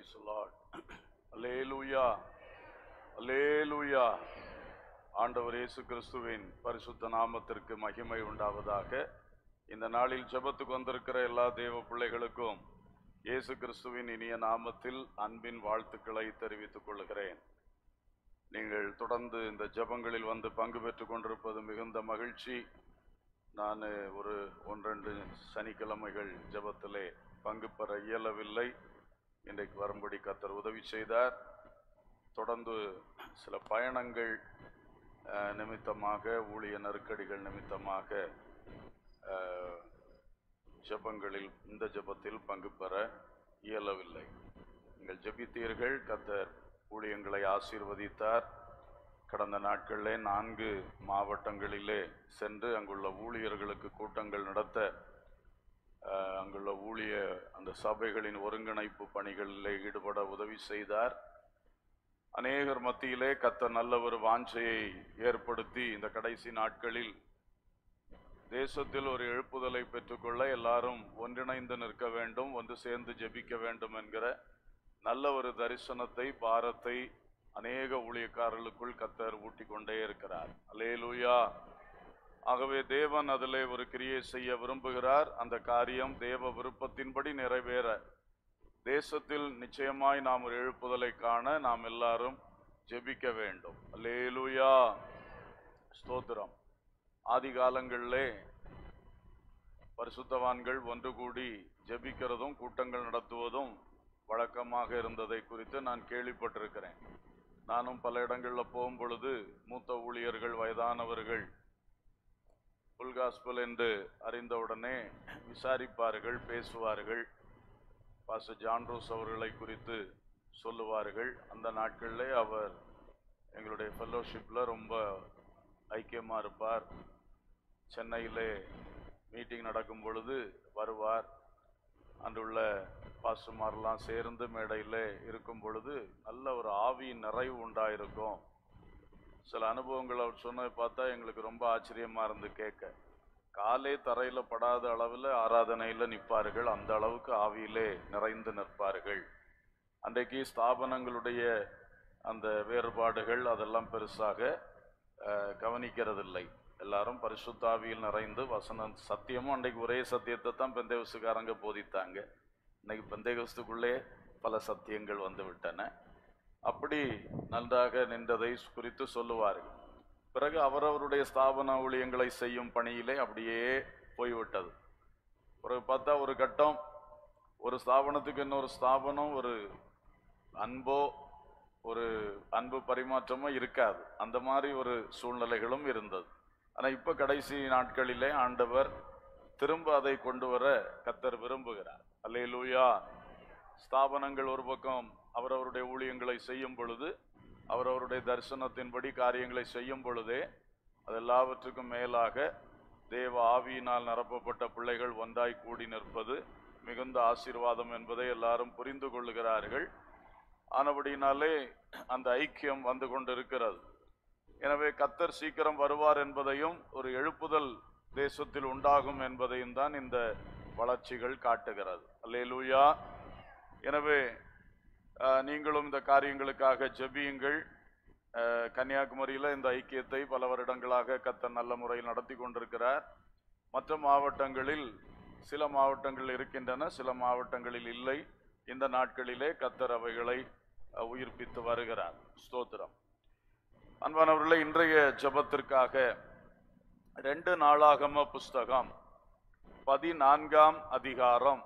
Praise the Lord. Hallelujah. Hallelujah. ஆண்டவர் இயேசு கிறிஸ்துவின் பரிசுத்த நாமத்திற்கு மகிமை உண்டாவதாக இந்த நாளில் ஜெபத்துக்கு வந்திருக்கிற எல்லா தேவ பிள்ளைகளுக்கும் இயேசு கிறிஸ்துவின் இனிய நாமத்தில் அன்பின் வாழ்த்துக்களை தெரிவித்துக் கொள்கிறேன் நீங்கள் தொடர்ந்து இந்த ஜெபங்களில் வந்து பங்கு பெற்றுக் கொண்டிருப்பது மிகுந்த மகிழ்ச்சி நான் ஒரு ஒன்றெண்டு சனிக்கிழமைகள் ஜெபத்திலே பங்கு பெற இயலவில்லை இன்றைக்கு வரும்படி கத்தர் உதவி செய்தார் தொடர்ந்து சில பயணங்கள் அஹ், நிமித்தமாக ஊழிய நெருக்கடிகள் நிமித்தமாக அஹ், ஜெபங்களில் இந்த ஜெபத்தில் பங்கு பெற இயலவில்லை நீங்கள் ஜெபித்தீர்கள் கத்தர் ஊழியங்களை ஆசீர்வதித்தார் கடந்த நாட்களிலே நான்கு மாவட்டங்களிலே சென்று அங்குள்ள ஊழியர்களுக்கு கூட்டங்கள் நடத்த அஹ், அங்குள்ள ஊழிய அந்த சபைகளின் ஒருங்கிணைப்பு பணிகளிலே ஈடுபட உதவி செய்தார் அநேகர் மத்தியிலே கத்த நல்ல ஒரு வாஞ்சையை ஏற்படுத்தி இந்த கடைசி நாட்களில் தேசத்தில் ஒரு எழுப்புதலை பெற்றுக்கொள்ள எல்லாரும் ஒன்றிணைந்து நிற்க வேண்டும் ஒன்று சேர்ந்து ஜெபிக்க வேண்டும் என்கிற நல்ல ஒரு தரிசனத்தை பாரத்தை அநேக ஊழியக்காரர்களுக்குள் கத்தர் ஊட்டிக் கொண்டே இருக்கிறார் அல்லேலூயா ஆகவே தேவன் அதிலே ஒரு கிரியை செய்ய விரும்புகிறார் அந்த காரியம் தேவ விருப்பத்தின்படி நிறைவேற தேசத்தில் நிச்சயமாய் நாம் ஒரு எழுப்புதலை காண நாம் எல்லாரும் ஜெபிக்க வேண்டும் அல்லேலூயா ஸ்தோத்திரம் ஆதி காலங்களிலே பரிசுத்தவான்கள் ஒன்று கூடி ஜெபிக்கிறதும் கூட்டங்கள் நடத்துவதும் வழக்கமாக இருந்ததை குறித்து நான் கேள்விப்பட்டிருக்கிறேன் நானும் பல இடங்களில் போகும் பொழுது மூத்த ஊழியர்கள் வயதானவர்கள் புல் காஸ்பல் என்று அறிந்தவுடனே விசாரிப்பார்கள் பேசுவார்கள் பாஸ்டர் ஜான்ரோஸ் அவர்களை குறித்து சொல்லுவார்கள் அந்த நாட்களிலே அவர் எங்களுடைய ஃபெல்லோஷிப்பில் ரொம்ப ஐக்கியமாக இருப்பார் சென்னையிலே மீட்டிங் நடக்கும் பொழுது வருவார் அன்றுள்ள பாஸ்டர்மாரெல்லாம் சேர்ந்து மேடையில் இருக்கும் பொழுது நல்ல ஒரு ஆவி நிறைவு உண்டாயிருக்கும் சில அனுபவங்கள் அவர் சொன்னதை பார்த்தா எங்களுக்கு ரொம்ப ஆச்சரியமா இருந்து கேட்க காலே தரையில படாத அளவில் ஆராதனையில நிற்பார்கள் அந்த அளவுக்கு ஆவியிலே நிறைந்து நிற்பார்கள் அன்றைக்கு ஸ்தாபனங்களுடைய அந்த வேறுபாடுகள் அதெல்லாம் பெருசாக அஹ், கவனிக்கிறதில்லை எல்லாரும் பரிசுத்தாவியில் நிறைந்து வசனம் சத்தியமும் அன்றைக்கு ஒரே சத்தியத்தை தான் பெந்தேவசுக்காரங்க போதித்தாங்க இன்னைக்கு பெந்தேகஸ்துக்குள்ளே பல சத்தியங்கள் வந்து விட்டன அப்படி நன்றாக நின்றதை குறித்து சொல்லுவார்கள் பிறகு அவரவருடைய ஸ்தாபன ஊழியங்களை செய்யும் பணியிலே அப்படியே போய்விட்டது பிறகு பார்த்தா ஒரு கட்டம் ஒரு ஸ்தாபனத்துக்கு இன்னொரு ஸ்தாபனம் ஒரு அன்போ ஒரு அன்பு பரிமாற்றமோ இருக்காது அந்த மாதிரி ஒரு சூழ்நிலைகளும் இருந்தது ஆனா இப்ப கடைசி நாட்களிலே ஆண்டவர் திரும்ப அதை கொண்டு வர கத்தர் விரும்புகிறார் அல்லேலூயா ஸ்தாபனங்கள் ஒரு பக்கம் அவரவருடைய ஊழியங்களை செய்யும் பொழுது அவரவருடைய தரிசனத்தின்படி காரியங்களை செய்யும் பொழுதே அது எல்லாவற்றுக்கும் மேலாக தேவ ஆவியினால் நிரப்பப்பட்ட பிள்ளைகள் ஒன்றாய் கூடி நிற்பது மிகுந்த ஆசீர்வாதம் என்பதை எல்லாரும் புரிந்து கொள்ளுகிறார்கள் ஆனபடினாலே அந்த ஐக்கியம் வந்து கொண்டிருக்கிறது எனவே கத்தர் சீக்கிரம் வருவார் என்பதையும் ஒரு எழுப்புதல் தேசத்தில் உண்டாகும் என்பதையும் தான் இந்த வளர்ச்சிகள் காட்டுகிறது அல்லேலூயா எனவே அஹ், நீங்களும் இந்த காரியங்களுக்காக ஜெபியுங்கள் அஹ், கன்னியாகுமரியில இந்த ஐக்கியத்தை பல வருடங்களாக கத்தர் நல்ல முறையில் நடத்தி கொண்டிருக்கிறார் மற்ற மாவட்டங்களில் சில மாவட்டங்கள் இருக்கின்றன சில மாவட்டங்களில் இல்லை இந்த நாட்களிலே கத்தர் அவைகளை அஹ், உயிர்ப்பித்து வருகிறார் ஸ்தோத்திரம் அன்பானவர்களே இன்றைய ஜெபத்திற்காக ரெண்டு நாளாகம புஸ்தகம் பதினான்காம் அதிகாரம்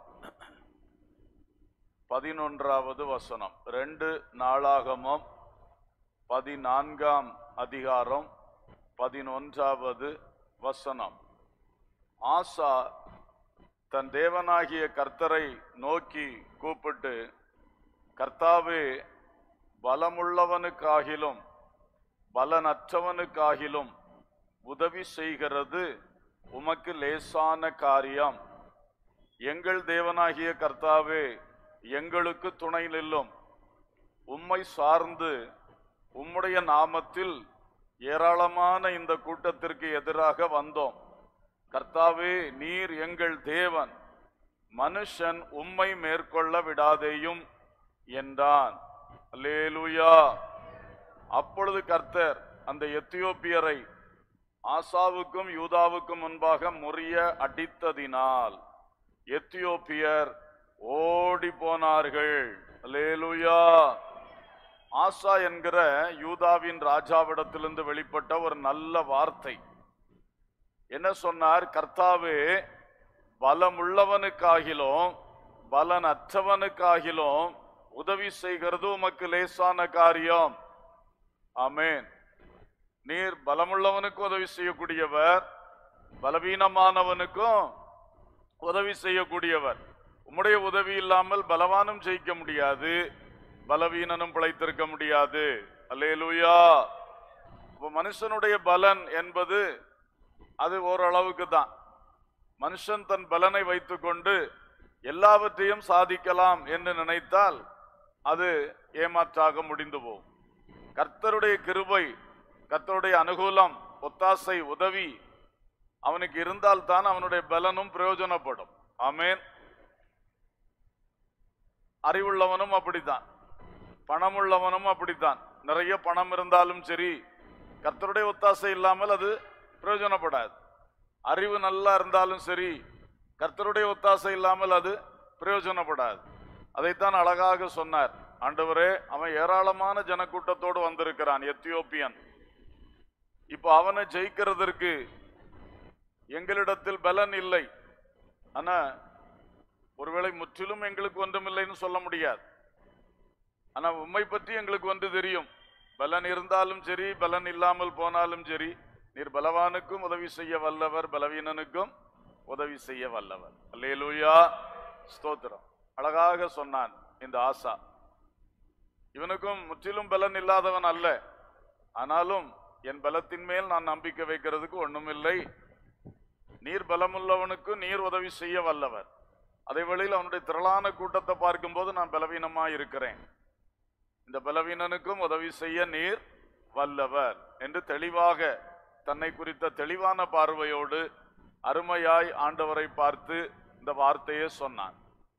பதினொன்றாவது வசனம் ரெண்டு நாளாகமம் பதினான்காம் அதிகாரம் பதினொன்றாவது வசனம் ஆசா தன் தேவனாகிய கர்த்தரை நோக்கி கூப்பிட்டு கர்த்தாவே பலமுள்ளவனுக்காகிலும் பலனற்றவனுக்காகிலும் உதவி செய்கிறது உமக்கு லேசான காரியம் எங்கள் தேவனாகிய கர்த்தாவே எங்களுக்கு துணை நில்லும் உம்மை சார்ந்து உம்முடைய நாமத்தில் ஏராளமான இந்த கூட்டத்திற்கு எதிராக வந்தோம் கர்த்தாவே நீர் எங்கள் தேவன் மனுஷன் உம்மை மேற்கொள்ள விடாதேயும் என்றான் அல்லேலூயா அப்பொழுது கர்த்தர் அந்த எத்தியோப்பியரை ஆசாவுக்கும் யூதாவுக்கும் முன்பாக முறிய அடித்ததினால் எத்தியோப்பியர் ஓடி போனார்கள் அல்லேலூயா ஆசா என்கிற யூதாவின் ராஜாவிடத்திலிருந்து வெளிப்பட்ட ஒரு நல்ல வார்த்தை என்ன சொன்னார் கர்த்தாவே பலமுள்ளவனுக்காகிலும் பலன் அற்றவனுக்காகிலும் உதவி செய்கிறது உமக்கு லேசான காரியம் ஆமென் நீர் பலமுள்ளவனுக்கு உதவி செய்யக்கூடியவர் பலவீனமானவனுக்கும் உதவி செய்யக்கூடியவர் உம்முடைய உதவி இல்லாமல் பலவானும் ஜெயிக்க முடியாது பலவீனனும் பிழைத்திருக்க முடியாது அல்லேலூயா அப்ப மனுஷனுடைய பலன் என்பது அது ஓரளவுக்கு தான் மனுஷன் தன் பலனை வைத்துக்கொண்டு எல்லாவற்றையும் சாதிக்கலாம் என்று நினைத்தால் அது ஏமாற்றாக முடிந்து போகும் கர்த்தருடைய கிருபை கர்த்தருடைய அனுகூலம் ஒத்தாசை உதவி அவனுக்கு இருந்தால்தான் அவனுடைய பலனும் பிரயோஜனப்படும் ஆமென் அறிவுள்ளவனும் அப்படித்தான் பணமுள்ளவனும் அப்படித்தான் நிறைய பணம் இருந்தாலும் சரி கர்த்தருடைய ஒத்தாசை இல்லாமல் அது பிரயோஜனப்படாது அறிவு நல்லா இருந்தாலும் சரி கர்த்தருடைய ஒத்தாசை இல்லாமல் அது பிரயோஜனப்படாது அதைத்தான் அழகாக சொன்னார் ஆண்டவரே அவன் ஏராளமான ஜனக்கூட்டத்தோடு வந்திருக்கிறான் எத்தியோப்பியன் இப்போ அவனை ஜெயிக்கிறதற்கு எங்களிடத்தில் பலன் இல்லை ஆனா ஒருவேளை முற்றிலும் எங்களுக்கு ஒன்றுமில்லைன்னு சொல்ல முடியாது ஆனா உண்மை பற்றி எங்களுக்கு ஒன்று தெரியும் பலன் இருந்தாலும் சரி பலன் இல்லாமல் போனாலும் சரி நீர் பலவானுக்கும் உதவி செய்ய வல்லவர் பலவீனனுக்கும் உதவி செய்ய வல்லவர் அல்லேலூயா ஸ்தோத்திரம் அழகாக சொன்னான் இந்த ஆசா இவனுக்கும் முற்றிலும் பலன் இல்லாதவன் அல்ல ஆனாலும் என் பலத்தின் மேல் நான் நம்பிக்கை வைக்கிறதுக்கு ஒண்ணுமில்லை நீர் பலமுள்ளவனுக்கு நீர் உதவி செய்ய வல்லவர் அதே வேளையில் அவனுடைய திரளான கூட்டத்தை பார்க்கும்போது நான் பலவீனமா இருக்கிறேன் இந்த பலவீனனுக்கும் உதவி செய்ய நீர் வல்லவர் என்று தெளிவாக தன்னை குறித்த தெளிவான பார்வையோடு அருமையாய் ஆண்டவரை பார்த்து இந்த வார்த்தையை சொன்னான்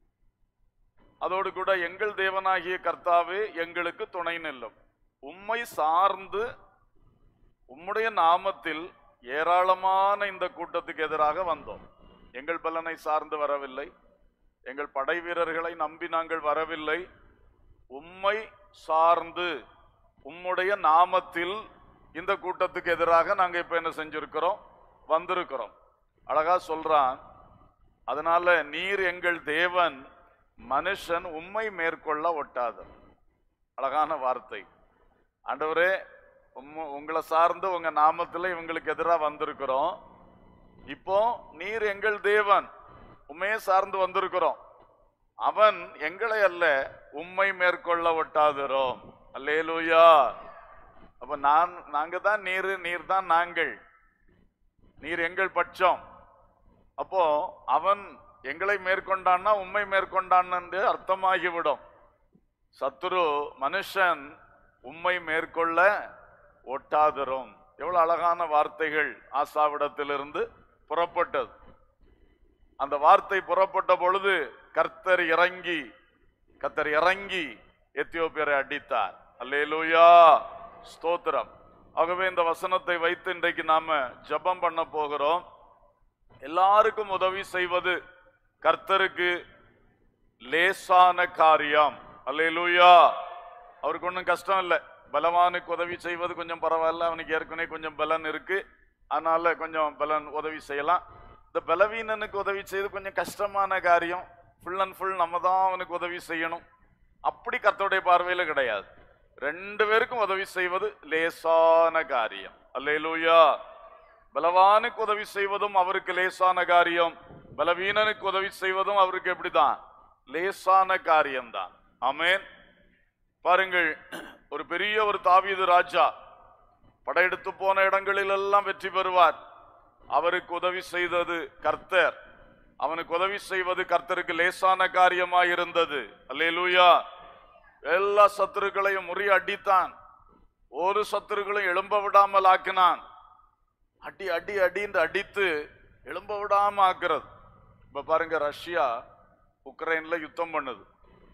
அதோடு கூட எங்கள் தேவனாகிய கர்த்தாவே எங்களுக்கு துணை நில்லும் உம்மை சார்ந்து உம்முடைய நாமத்தில் ஏராளமான இந்த கூட்டத்துக்கு எதிராக வந்தோம் எங்கள் பலனை சார்ந்து வரவில்லை எங்கள் படை வீரர்களை நம்பி நாங்கள் வரவில்லை உம்மை சார்ந்து உம்முடைய நாமத்தில் இந்த கூட்டத்துக்கு எதிராக நாங்க இப்ப என்ன செஞ்சிருக்கிறோம் வந்திருக்கிறோம் அழகா சொல்றான் அதனால நீர் எங்கள் தேவன் மனுஷன் உம்மை மேற்கொள்ள ஒட்டாது அழகான வார்த்தை ஆண்டவரே உம்ம- உங்களை சார்ந்து உங்க நாமத்துல இவங்களுக்கு எதிராக வந்திருக்கிறோம் இப்போ நீர் எங்கள் தேவன் உண்மையே சார்ந்து வந்திருக்கிறோம் அவன் எங்களை அல்ல உம்மை மேற்கொள்ள ஒட்டாதிரோம் அல்லேலூயா அப்ப நான் நாங்க தான் நீர் நீர் தான் நாங்கள் நீர் எங்கள் பட்சம் அப்போ அவன் எங்களை மேற்கொண்டான்னா உம்மை மேற்கொண்டான் என்று அர்த்தமாகிவிடும் சத்துரு மனுஷன் உம்மை மேற்கொள்ள ஒட்டாதிரும் எவ்வளவு அழகான வார்த்தைகள் ஆசாவிடத்திலிருந்து புறப்பட்டது அந்த வார்த்தை புறப்பட்ட பொழுது கர்த்தர் இறங்கி கர்த்தர் இறங்கி எத்தியோப்பியரை அடித்தார் அல்லேலூயா ஸ்தோத்திரம் ஆகவே இந்த வசனத்தை வைத்து இன்றைக்கு நாம ஜெபம் பண்ண போகிறோம் எல்லாருக்கும் உதவி செய்வது கர்த்தருக்கு லேசான காரியம் அல்லேலூயா அவருக்கு ஒன்றும் கஷ்டம் இல்லை பலவானுக்கு உதவி செய்வது கொஞ்சம் பரவாயில்ல அவனுக்கு ஏற்கனவே கொஞ்சம் பலன் இருக்கு அதனால கொஞ்சம் பலன் உதவி செய்யலாம் இந்த பலவீனனுக்கு உதவி செய்து கொஞ்சம் கஷ்டமான காரியம் ஃபுல் அண்ட் ஃபுல் நம்ம தான் அவனுக்கு உதவி செய்யணும் அப்படி கர்த்தருடைய பார்வையில கிடையாது ரெண்டு பேருக்கும் உதவி செய்வது லேசான காரியம் அல்லேலூயா பலவானுக்கு உதவி செய்வதும் அவருக்கு லேசான காரியம் பலவீனனுக்கு உதவி செய்வதும் அவருக்கு எப்படிதான் லேசான காரியம்தான் ஆமென் பாருங்கள் ஒரு பெரிய ஒரு தாவீது ராஜா படையெடுத்து போன இடங்களில் எல்லாம் வெற்றி பெறுவார் அவருக்கு உதவி செய்தது கர்த்தர் அவனுக்கு உதவி செய்வது கர்த்தருக்கு லேசான காரியமாய் இருந்தது அல்லேலூயா எல்லா சத்துருக்களையும் முறிய அடித்தான் ஒரு சத்துருக்களையும் எழும்ப விடாமல் ஆக்கினான் அடி அடி அடின்னு அடித்து எழும்ப விடாம ஆக்குறது இப்ப பாருங்க ரஷ்யா உக்ரைன்ல யுத்தம் பண்ணுது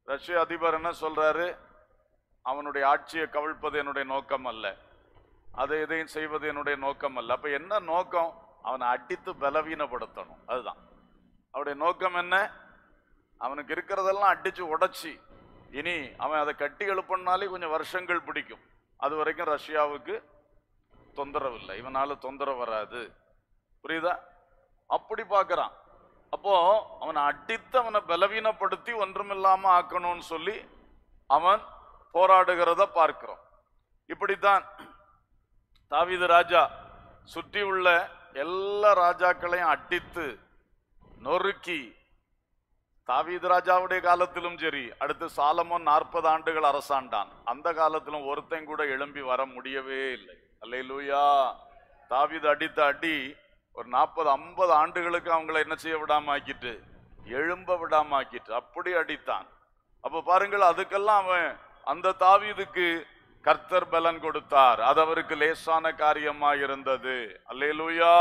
ரஷ்ய அதிபர் என்ன சொல்றாரு அவனுடைய ஆட்சியை கவிழ்ப்பது என்னுடைய நோக்கம் அல்ல அதை எதையும் செய்வது என்னுடைய நோக்கம் அல்ல அப்ப என்ன நோக்கம் அவனை அடித்து பலவீனப்படுத்தணும் அதுதான் அவருடைய நோக்கம் என்ன அவனுக்கு இருக்கிறதெல்லாம் அடிச்சு உடைச்சி இனி அவன் அதை கட்டி எழுப்பினாலே கொஞ்சம் வருஷங்கள் பிடிக்கும் அது வரைக்கும் ரஷ்யாவுக்கு தொந்தரவு இல்லை இவனால தொந்தரவு வராது புரியுதா அப்படி பார்க்கறான் அப்போ அவனை அடித்து அவனை பலவீனப்படுத்தி ஒன்றுமில்லாம ஆக்கணும்னு சொல்லி அவன் போராடுகிறத பார்க்கிறோம் இப்படித்தான் தாவீது ராஜா சுற்றி உள்ள எல்லா ராஜாக்களையும் அடித்து நொறுக்கி தாவீது ராஜாவுடைய காலத்திலும் சரி அடுத்து சாலமோன் நாற்பது ஆண்டுகள் அரசாண்டான் அந்த காலத்திலும் ஒருத்தன் கூட எழும்பி வர முடியவே இல்லை அல்லேலூயா தாவீது அடித்த அடி ஒரு நாற்பது ஐம்பது ஆண்டுகளுக்கு அவங்கள என்ன செய்ய விடாம ஆக்கிட்டு எழும்ப விடாம ஆக்கிட்டு அப்படி அடித்தான் அப்ப பாருங்கள் அதுக்கெல்லாம் அவன் அந்த தாவீதுக்கு கர்த்தர் பலன் கொடுத்தார் அது அவருக்கு லேசான காரியமா இருந்தது அல்லேலூயா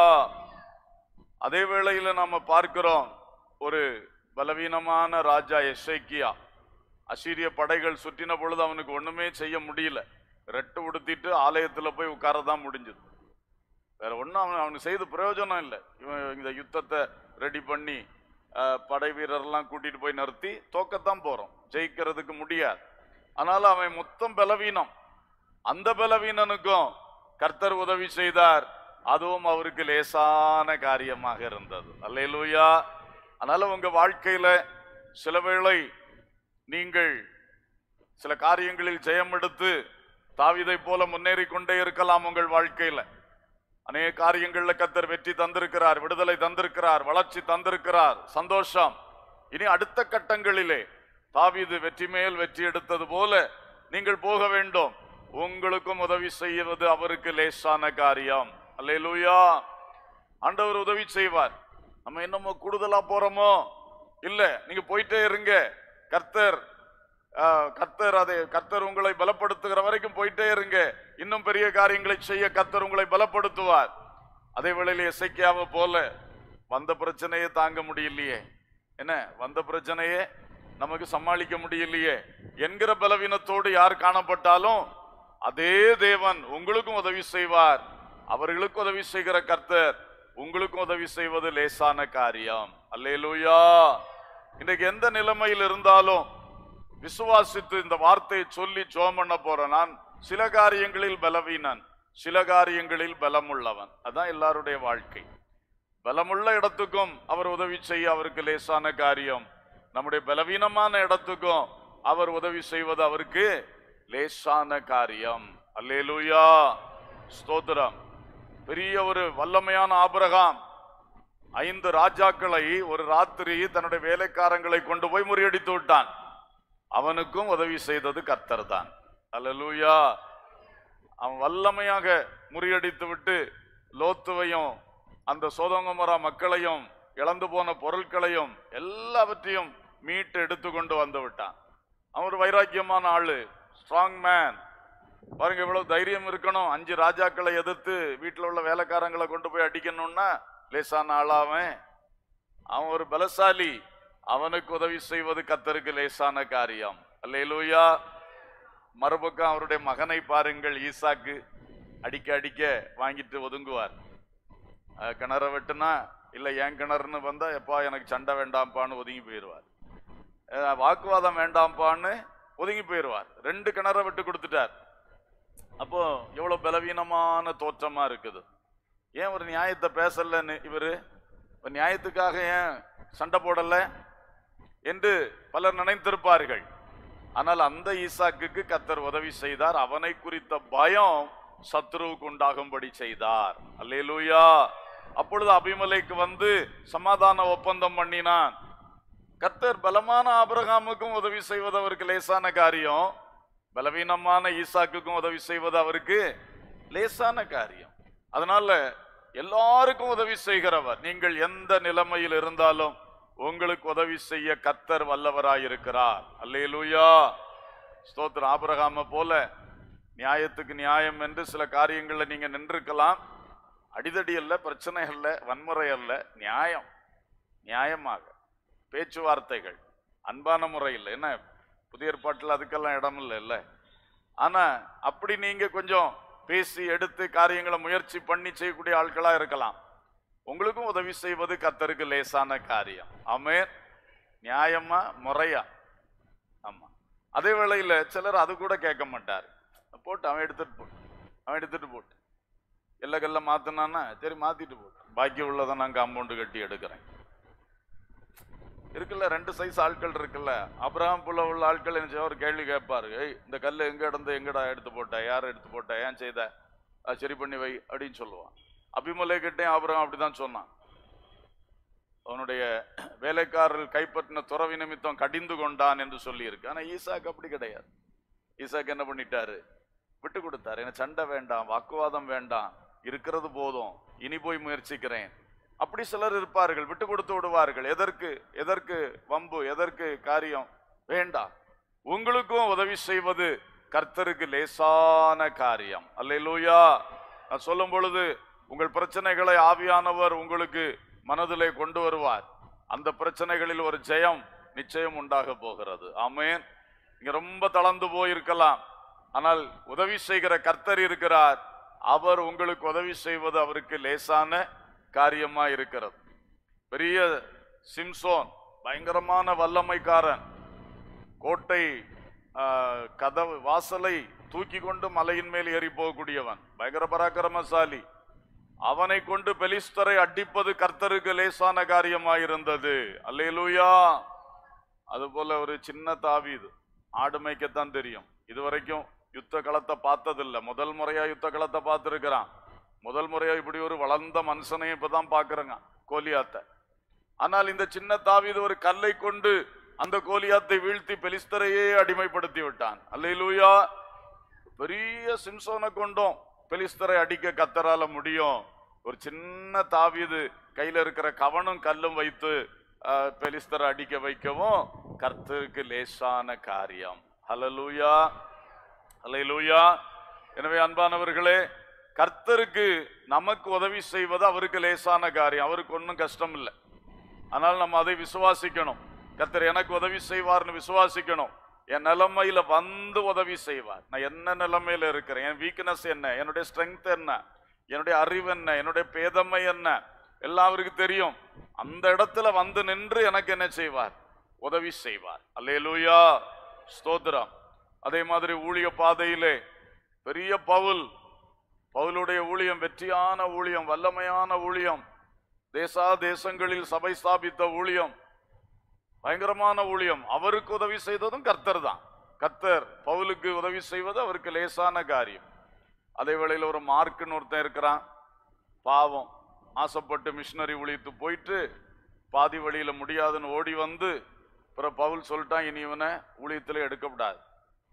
அதே வேளையில நாம பார்க்கிறோம் ஒரு பலவீனமான ராஜா எஸ்ஐக்கியா அசீரிய படைகள் சுற்றின பொழுது அவனுக்கு ஒண்ணுமே செய்ய முடியல ரெட்டு உடுத்திட்டு ஆலயத்துல போய் உட்காரதான் முடிஞ்சது வேற ஒண்ணும் அவன் அவனுக்கு செய்து பிரயோஜனம் இல்லை இவன் இந்த யுத்தத்தை ரெடி பண்ணி அஹ், படை வீரர்லாம் கூட்டிட்டு போய் நிறுத்தி தோக்கத்தான் போறோம் ஜெயிக்கிறதுக்கு முடியாது அதனால அவன் மொத்தம் பலவீனம் அந்த பலவீனனுக்கும் கர்த்தர் உதவி செய்தார் அதுவும் அவருக்கு லேசான காரியமாக இருந்தது அல்லேலூயா அதனால உங்க வாழ்க்கையில சில வேளை நீங்கள் சில காரியங்களில் ஜெயம் எடுத்து தாவீதை போல முன்னேறி கொண்டே இருக்கலாம் உங்கள் வாழ்க்கையில அநேக காரியங்கள்ல கத்தர் வெற்றி தந்திருக்கிறார் விடுதலை தந்திருக்கிறார் வளர்ச்சி தந்திருக்கிறார் சந்தோஷம் இனி அடுத்த கட்டங்களிலே தாவீது வெற்றி மேல் வெற்றி எடுத்தது போல நீங்கள் போக வேண்டும் உங்களுக்கும் உதவி செய்வது அவருக்கு லேசான காரியம் அல்லேலூயா ஆண்டவர் உதவி செய்வார் நம்ம என்னமோ கூடுதலா போறோமோ இல்ல நீங்க போயிட்டே இருங்க கர்த்தர் ஆஹ், கர்த்தர் அதை கர்த்தர் உங்களை பலப்படுத்துகிற வரைக்கும் போயிட்டே இருங்க இன்னும் பெரிய காரியங்களை செய்ய கர்த்தர் உங்களை பலப்படுத்துவார் அதே வேளையில இசைக்கியாவை போல வந்த பிரச்சனையே தாங்க முடியலையே என்ன வந்த பிரச்சனையே நமக்கு சமாளிக்க முடியலையே என்கிற பலவீனத்தோடு யார் காணப்பட்டாலும் அதே தேவன் உங்களுக்கும் உதவி செய்வார் அவர்களுக்கு உதவி செய்கிற கர்த்தர் உங்களுக்கும் உதவி செய்வது லேசான காரியம் அல்லேலூயா இன்றைக்கு எந்த நிலைமையில் இருந்தாலும் விசுவாசித்து இந்த வார்த்தையை சொல்லி ஜோம் பண்ண போறேன் நான் சில காரியங்களில் பலவீனன் சில காரியங்களில் பலமுள்ளவன் அதான் எல்லாருடைய வாழ்க்கை பலமுள்ள இடத்துக்கும் அவர் உதவி செய்ய அவருக்கு லேசான காரியம் நம்முடைய பலவீனமான இடத்துக்கும் அவர் உதவி செய்வது அவருக்கு லேசான காரியம் அல்லேலூயா ஸ்தோத்திரம் பெரிய ஒரு வல்லமையான ஆபிரகாம் ஐந்து ராஜாக்களை ஒரு ராத்திரி தன்னுடைய வேலைக்காரங்களை கொண்டு போய் முறியடித்து விட்டான் அவனுக்கும் உதவி செய்தது கர்த்தர் தான் அல்லேலூயா அவன் வல்லமையாக முறியடித்து விட்டு லோத்துவையும் அந்த சோதங்கமரா மக்களையும் இழந்து போன பொருட்களையும் எல்லாவற்றையும் மீட்டு எடுத்து கொண்டு வந்து விட்டான் அவன் ஒரு வைராக்கியமான ஆளு ஸ்ட்ராங் மேன் பாருங்க இவ்வளவு தைரியம் இருக்கணும் அஞ்சு ராஜாக்களை எதிர்த்து வீட்டில் உள்ள வேலைக்காரங்களை கொண்டு போய் அடிக்கணும்னா லேசான ஆளாவன் அவன் ஒரு பலசாலி அவனுக்கு உதவி செய்வது கத்தருக்கு லேசான காரியம் அல்லேலூயா மறுபக்கம் அவருடைய மகனை பாருங்கள் ஈசாக்கு அடிக்க அடிக்க வாங்கிட்டு ஒதுங்குவார் அஹ் கிணற வெட்டுனா இல்ல என் கிணறுன்னு வந்தா எப்பா எனக்கு சண்டை வேண்டாம்ப்பான்னு ஒதுங்கி போயிடுவார் அஹ் வாக்குவாதம் வேண்டாம்ப்பான்னு ஒதுங்கி போயிடுவார் ரெண்டு கிணற விட்டு கொடுத்துட்டார் அப்போ எவ்வளவு பலவீனமான தோற்றமா இருக்குது ஏன் ஒரு நியாயத்தை பேசலன்னு இவரு இப்ப நியாயத்துக்காக ஏன் சண்டை போடல என்று பலர் நினைத்திருப்பார்கள் ஆனால் அந்த ஈசாக்குக்கு கத்தர் உதவி செய்தார் அவனை குறித்த பயம் சத்ருவுக்கு உண்டாகும்படி செய்தார் அல்லேலூயா அப்பொழுது அபிமலைக்கு வந்து சமாதான ஒப்பந்தம் பண்ணினான் கர்த்தர் பலமான ஆபிரகாமுக்கும் உதவி செய்வது அவருக்கு லேசான காரியம் பலவீனமான ஈசாக்குக்கும் உதவி செய்வது அவருக்கு லேசான காரியம் அதனால எல்லாருக்கும் உதவி செய்கிறவர் நீங்கள் எந்த நிலைமையில் இருந்தாலும் உங்களுக்கு உதவி செய்ய கர்த்தர் வல்லவராயிருக்கிறார் அல்லேலூயா ஸ்தோத்திரம் ஆபிரகாம போல நியாயத்துக்கு நியாயம் என்று சில காரியங்கள்ல நீங்க நின்றுக்கலாம் அடிதடி அல்ல பிரச்சனை அல்ல வன்முறை அல்ல நியாயம் நியாயமாக பேச்சுவார்த்தைகள் அன்பான முறையில் என்ன புதிய ஏற்பாட்டில் அதுக்கெல்லாம் இடம் இல்லை இல்ல ஆனா அப்படி நீங்க கொஞ்சம் பேசி எடுத்து காரியங்களை முயற்சி பண்ணி செய்யக்கூடிய ஆட்களா இருக்கலாம் உங்களுக்கும் உதவி செய்வது கர்த்தருக்கு லேசான காரியம் ஆமென் நியாயமா முறையா ஆமா அதே வேளையில சிலர் அது கூட கேட்க மாட்டார் போட்டு அவன் எடுத்துட்டு போட்டு அவன் எடுத்துட்டு போட்டு எல்லைகள்ல மாத்தினான்னா சரி மாத்திட்டு போட்டு பாக்கி உள்ளதை நான் காம்பவுண்டு கட்டி எடுக்கிறேன் இருக்குல்ல ரெண்டு சைஸ் ஆட்கள் இருக்குல்ல அப்ரஹாம் புள்ள உள்ள ஆட்கள் என்ன செய்ய ஒரு கேள்வி கேட்பாரு ஏய் இந்த கல்லு எங்க இடந்து எங்கடா எடுத்து போட்ட யார் எடுத்து போட்ட ஏன் செய்த அது சரி பண்ணி வை அப்படின்னு சொல்லுவான் அபிமலேக்கிட்டையும் அப்ரஹாம் அப்படிதான் சொன்னான் அவனுடைய வேலைக்காரர்கள் கைப்பற்றின துறவி நிமித்தம் கடிந்து கொண்டான் என்று சொல்லி இருக்கு ஆனா ஈசாக்கு அப்படி கிடையாது ஈசாக்கு என்ன பண்ணிட்டாரு விட்டு கொடுத்தாரு எனக்கு சண்டை வேண்டாம் வாக்குவாதம் வேண்டாம் இருக்கிறது போதும் இனி போய் முயற்சிக்கிறேன் அப்படி சிலர் இருப்பார்கள் விட்டு கொடுத்து விடுவார்கள் எதற்கு எதற்கு வம்பு எதற்கு காரியம் வேண்டாம் உங்களுக்கும் உதவி செய்வது கர்த்தருக்கு லேசான காரியம் அல்லேலூயா நான் சொல்லும் பொழுது உங்கள் பிரச்சனைகளை ஆவியானவர் உங்களுக்கு மனதிலே கொண்டு வருவார் அந்த பிரச்சனைகளில் ஒரு ஜெயம் நிச்சயம் உண்டாக போகிறது ஆமென் நீங்க ரொம்ப தளர்ந்து போயிருக்கலாம் ஆனால் உதவி செய்கிற கர்த்தர் இருக்கிறார் அவர் உங்களுக்கு உதவி செய்வது அவருக்கு லேசான காரியமா இருக்கிறது பெரிய சிம்சோன் பயங்கரமான வல்லமைக்காரன் கோட்டை ஆ, கதவு வாசலை தூக்கி கொண்டு மலையின் மேல் ஏறி போகக்கூடியவன் பயங்கர பராக்கிரமசாலி அவனை கொண்டு பெலிஸ்தரை அடிப்பது கர்த்தருக்கு லேசான காரியமாயிருந்தது அல்லேலூயா அதுபோல ஒரு சின்ன தாவீது ஆடு மேய்க்கத்தான் தெரியும் இதுவரைக்கும் யுத்த களத்தை பார்த்ததில்ல முதல் முறையா யுத்த களத்தை பார்த்திருக்கிறான் முதல் முறையா இப்படி ஒரு வளர்ந்த மனுஷனையும் இப்பதான் பாக்குறேங்க கோலியாத்தை ஆனால் இந்த சின்ன தாவீது ஒரு கல்லை கொண்டு அந்த கோலியாத்தை வீழ்த்தி பெலிஸ்தரையே அடிமைப்படுத்தி விட்டான் அல்லேலூயா பெரிய சிம்சோனை கொண்டோம் பெலிஸ்தரை அடிக்க கத்தரால முடியும் ஒரு சின்ன தாவீது கையில இருக்கிற கவனும் கல்லும் வைத்து ஆஹ், பெலிஸ்தரை அடிக்க வைக்கவும் கர்த்தருக்கு லேசான காரியம் ஹalleluya ஹalleluya எனவே அன்பானவர்களே கர்த்தருக்கு நமக்கு உதவி செய்வது அவருக்கு லேசான காரியம் அவருக்கு ஒன்றும் கஷ்டம் இல்லை ஆனால் நம்ம அதை விசுவாசிக்கணும் கர்த்தர் எனக்கு உதவி செய்வார்னு விசுவாசிக்கணும் என் நிலைமையில வந்து உதவி செய்வார் நான் என்ன நிலைமையில இருக்கிறேன் என் வீக்னஸ் என்ன என்னுடைய ஸ்ட்ரென்த் என்ன என்னுடைய அறிவு என்ன என்னுடைய பேதமை என்ன எல்லாம் அவருக்கு தெரியும் அந்த இடத்துல வந்து நின்று எனக்கு என்ன செய்வார் உதவி செய்வார் அல்லேலூயா ஸ்தோத்திரம் அதே மாதிரி ஊழிய பாதையிலே பெரிய பவுல் பவுலுடைய ஊழியம் வெற்றியான ஊழியம் வல்லமையான ஊழியம் தேசா தேசங்களில் சபை ஸ்தாபித்த ஊழியம் பயங்கரமான ஊழியம் அவருக்கு உதவி செய்ததும் கர்த்தர் தான் கர்த்தர் பவுலுக்கு உதவி செய்வது அவருக்கு லேசான காரியம் அதே வேளையில் ஒரு மார்க்குன்னு ஒருத்தன் இருக்கிறான் பாவம் ஆசைப்பட்டு மிஷினரி ஊழியத்து போயிட்டு பாதி வழியில முடியாதுன்னு ஓடி வந்து பிறகு பவுல் சொல்லிட்டான் இனி இவனை ஊழியத்தில் எடுக்கப்படாது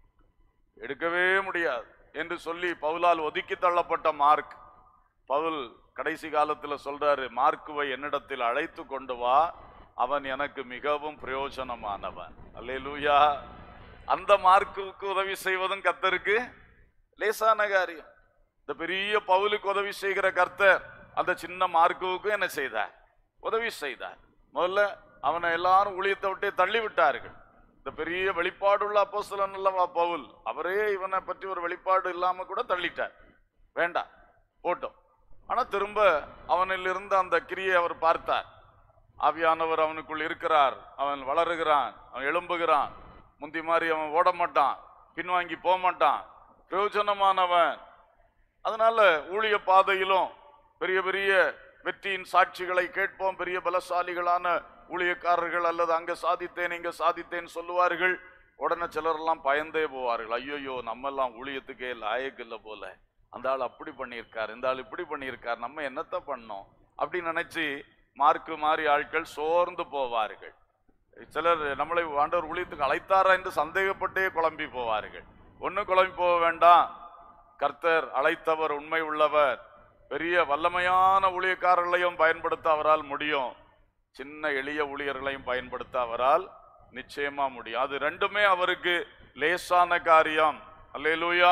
எடுக்கவே முடியாது என்று சொல்லி பவுலால் ஒதுக்கி தள்ளப்பட்ட மார்க் பவுல் கடைசி காலத்துல சொல்றாரு மார்க்குவை என்னிடத்தில் அழைத்து கொண்டு வா அவன் எனக்கு மிகவும் பிரயோஜனமானவன் அல்லேலூயா அந்த மார்க்குக்கு உதவி செய்வதும் கர்த்தருக்கு லேசான காரியம் இந்த பெரிய பவுலுக்கு உதவி செய்கிற கர்த்தர் அந்த சின்ன மார்க்குவுக்கும் என்ன செய்தார் உதவி செய்தார் முதல்ல அவனை எல்லாரும் ஊழியத்தை விட்டே தள்ளி விட்டார்கள் இந்த பெரிய வெளிப்பாடுள்ள அப்போஸ்தலன் அல்லவா பவுல் அவரே இவனை பற்றி ஒரு வெளிப்பாடு இல்லாம கூட தள்ளிட்டார் வேண்டாம் போட்டோம் ஆனா திரும்ப அவனில் இருந்த அந்த கிரியை அவர் பார்த்தார் ஆவியானவர் அவனுக்குள் இருக்கிறார் அவன் வளருகிறான் அவன் எழும்புகிறான் முந்தி மாதிரி அவன் ஓட மாட்டான் பின்வாங்கி போக மாட்டான் பிரயோஜனமானவன் அதனால ஊழிய பாதையிலும் பெரிய பெரிய வெற்றியின் சாட்சிகளை கேட்போம் பெரிய பலசாலிகளான ஊழியக்காரர்கள் அல்லது அங்க சாதித்தேன் இங்க சாதித்தேன் சொல்லுவார்கள் உடனே சிலரெல்லாம் பயந்தே போவார்கள் ஐயோயோ நம்ம எல்லாம் ஊழியத்துக்கே லாயக்கு இல்லை போல அந்த ஆள் அப்படி பண்ணியிருக்கார் இந்த ஆள் இப்படி பண்ணியிருக்கார் நம்ம என்னத்த பண்ணோம் அப்படி நினைச்சு மார்க்கு மாறி ஆட்கள் சோர்ந்து போவார்கள் சிலர் நம்மளை ஆண்டவர் ஊழியத்துக்கு அழைத்தாரா என்று சந்தேகப்பட்டே குழம்பி போவார்கள் ஒன்னும் குழம்பி போக வேண்டாம் கர்த்தர் அழைத்தவர் உண்மை உள்ளவர் பெரிய வல்லமையான ஊழியக்காரர்களையும் பயன்படுத்த அவரால் முடியும் சின்ன எளிய ஊழியர்களையும் பயன்படுத்த அவரால் நிச்சயமா முடியும் அது ரெண்டுமே அவருக்கு லேசான காரியம் அல்லேலூயா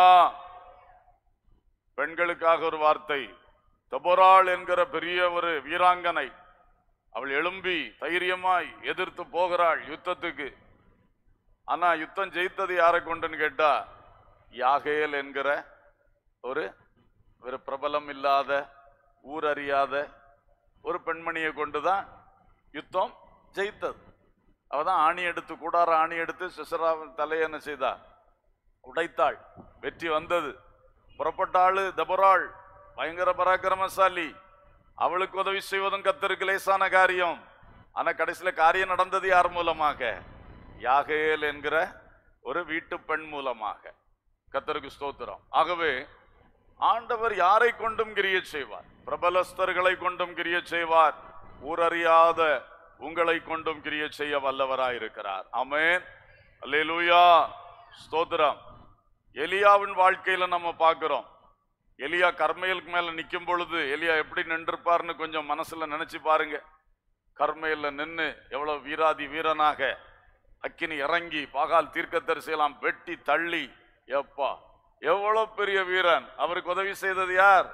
பெண்களுக்காக ஒரு வார்த்தை தபோராள் என்கிற பெரிய ஒரு வீராங்கனை அவள் எழும்பி தைரியமாய் எதிர்த்து போகிறாள் யுத்தத்துக்கு ஆனா யுத்தம் ஜெயித்தது யாரை கொண்டுன்னு கேட்டா யாகேல் என்கிற ஒரு ஒரு பிரபலம் இல்லாத ஊர் அறியாத ஒரு பெண்மணியை கொண்டுதான் யுத்தம் ஜெயித்தது அவதான் ஆணி எடுத்து கூடார ஆணி எடுத்து சிசராவின் தலையை என்ன செய்தா உடைத்தாள் வெற்றி வந்தது புறப்பட்டாளு தபராள் பயங்கர பராக்கிரமசாலி அவளுக்கு உதவி செய்வதும் கத்தருக்கு லேசான காரியம் ஆனா கடைசியில காரியம் நடந்தது யார் மூலமாக யாகேல் என்கிற ஒரு வீட்டு பெண் மூலமாக கத்தருக்கு ஸ்தோத்திரம் ஆகவே ஆண்டவர் யாரை கொண்டும் கிரிய செய்வார் பிரபலஸ்தர்களை கொண்டும் கிரிய செய்வார் ஊரறியாத உங்களை கொண்டும் கிரிய செய்ய வல்லவராயிருக்கிறார் ஆமென் அல்லேலூயா ஸ்தோத்திரம் எலியாவின் வாழ்க்கையில நம்ம பார்க்கிறோம் எலியா கர்மையலுக்கு மேல நிக்கும் பொழுது எலியா எப்படி நின்றுப்பார்னு கொஞ்சம் மனசுல நினைச்சு பாருங்க கர்மையில நின்னு எவ்வளவு வீராதி வீரனாக அக்கினி இறங்கி பாகால் தீர்க்கதரிசியெல்லாம் வெட்டி தள்ளி எப்பா எவ்வளவு பெரிய வீரன் அவருக்கு உதவி செய்தது யார்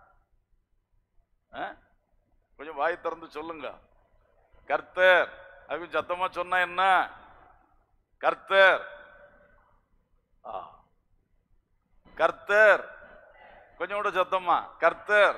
ஆ? கொஞ்சம் வாய் திறந்து சொல்லுங்க கர்த்தர் அது சத்தமா சொன்னா என்ன கர்த்தர் ஆ. கர்த்தர் கொஞ்சம் கூட சத்தமா கர்த்தர்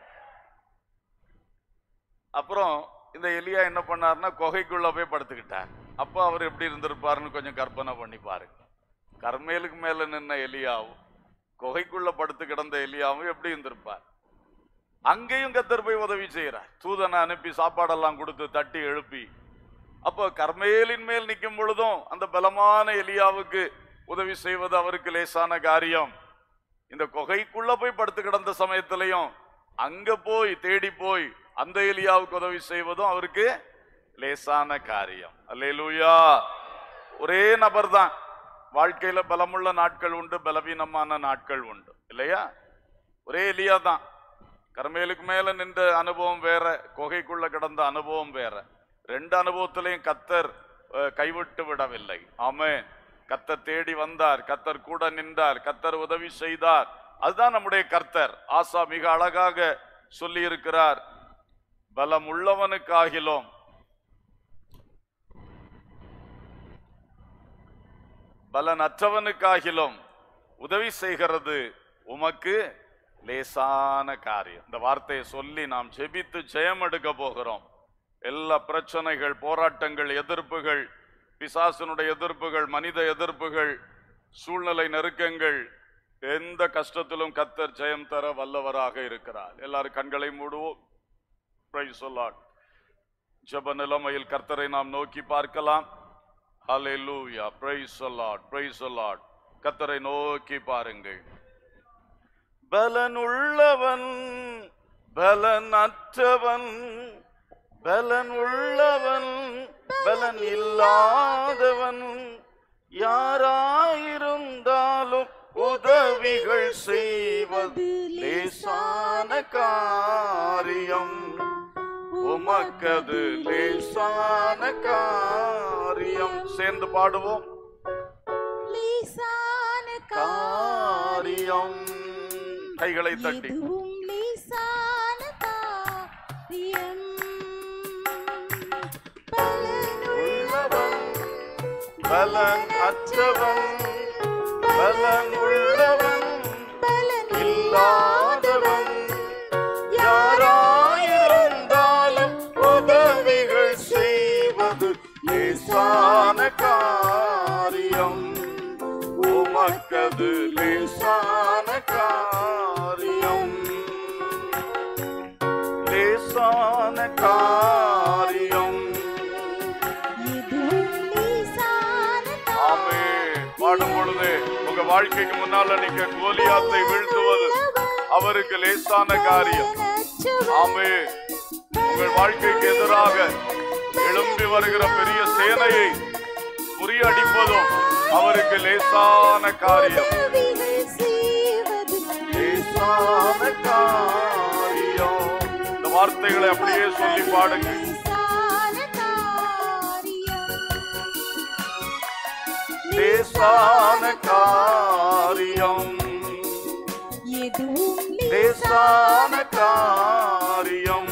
அப்புறம் இந்த எலியா என்ன பண்ணாருன்னா குகைக்குள்ள போய் படுத்துக்கிட்டார் அப்போ அவர் எப்படி இருந்திருப்பாருன்னு கொஞ்சம் கற்பனை பண்ணி பாருங்க கர்மேலுக்கு மேல நின்ன எலியாவும் குகைக்குள்ள படுத்து கிடந்த எலியாவும் எப்படி இருந்திருப்பார் அங்கேயும் கத்தர் போய் உதவி செய்யறார் தூதனை அனுப்பி சாப்பாடெல்லாம் கொடுத்து தட்டி எழுப்பி அப்போ கர்மேலின் மேல் நிற்கும் பொழுதும் அந்த பலமான எலியாவுக்கு உதவி செய்வது அவருக்கு லேசான காரியம் இந்த குகைக்குள்ள போய் படுத்து கிடந்த சமயத்திலையும் அங்க போய் தேடி போய் அந்த எலியாவுக்கு உதவி செய்வதும் அவருக்கு லேசான காரியம் அல்லேலூயா ஒரே நபர் தான் வாழ்க்கையில பலமுள்ள நாட்கள் உண்டு பலவீனமான நாட்கள் உண்டு இல்லையா ஒரே எலியா தான் கர்மேலுக்கு மேல நின்ற அனுபவம் வேற குகைக்குள்ள கிடந்த அனுபவம் வேற ரெண்டு அனுபவத்திலையும் கத்தர் அஹ், கைவிட்டு விடவில்லை ஆமே கத்தர் தேடி வந்தார் கத்தர் கூட நின்றார் கத்தர் உதவி செய்தார் அதுதான் நம்முடைய கர்த்தர் ஆசா மிக அழகாக சொல்லி இருக்கிறார் பலம் உள்ளவனுக்காகிலும் பலனற்றவனுக்காகிலும் உதவி செய்கிறது உமக்கு லேசான காரியம் இந்த வார்த்தையை சொல்லி நாம் ஜெபித்து ஜெயம் எடுக்க போகிறோம் எல்லா பிரச்சனைகள் போராட்டங்கள் எதிர்ப்புகள் பிசாசனுடைய எதிர்ப்புகள் மனித எதிர்ப்புகள் சூழ்நிலை நெருக்கங்கள் எந்த கஷ்டத்திலும் கத்தர் ஜெயம் தர வல்லவராக இருக்கிறார் எல்லாரும் கண்களை மூடுவோம் Praise the Lord. ஜெப நிலைமையில் கர்த்தரை நாம் நோக்கி பார்க்கலாம் ஹalleluya praise the lord praise the lord கர்த்தரை நோக்கி பாருங்கள் பலனுள்ளவன் பலனற்றவன் பலன் உள்ளவன் பலன் இல்லாதவன் யாராயிருந்தாலும் உதவிகள் செய்வது லேசான காரியம் உமக்கது லேசான காரியம் சேர்ந்து பாடுவோம் லேசான காரியம் கைகளை தட்டி எதுவும் லேசான காரியம் உள்ளவன் பலன் அற்றவன் பலன் உள்ளவன் இல்லாதவன் யாராயிருந்தாலும் உதவிகள் செய்வது லேசான காரியம் உமக்கது லேசான காரியம் லேசான காரியம் எதுவும் லேசான ஆமே பாடும் பொழுது உங்க வாழ்க்கைக்கு முன்னால நீங்க கோலியாத்தை வீழ்த்துவது அவருக்கு லேசான காரியம் ஆமே உங்கள் வாழ்க்கைக்கு எதிராக எழும்பி வருகிற பெரிய சேனையை முறியடிப்பதும் அவருக்கு லேசான காரியம் உதவிகள் செய்வது லேசான காரியம் இந்த வார்த்தைகளை அப்படியே சொல்லி பாடுங்க லேசான லேசான காரியம் காரியம் எதுவும் லேசான காரியம்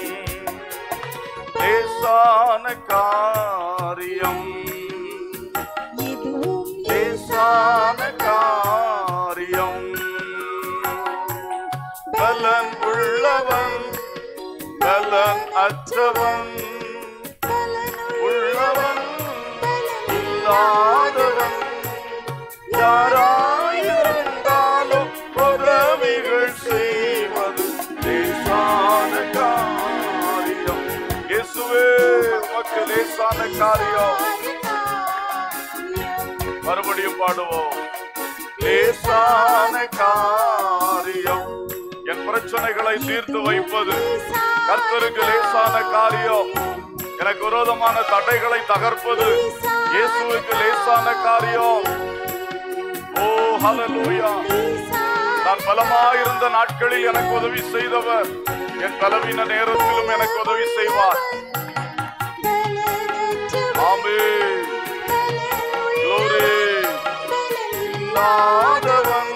லேசான காரியம் அற்றவன் பலனுள்ள உள்ளவன் பலனில்லா இல்லாதவன் யாராயிருந்தாலும் உதவிகள் செய்வது லேசான காரியம் இயேசுவே உமக்கு லேசான காரியம் மறுபடியும் பாடுவோம் லேசான காரியம் என் பிரச்சனைகளை தீர்த்து வைப்பது கர்த்தருக்கு லேசான காரியம் எனக்கு விரோதமான தடைகளை தகர்ப்பது இயேசுவுக்கு லேசான காரியம் ஓ ஹalleluya நான் பலமாயிருந்த நாட்களில் எனக்கு உதவி செய்தவர் என் பலவீன நேரத்திலும் எனக்கு உதவி செய்வார் ஆமென் glory இல்லாதவன்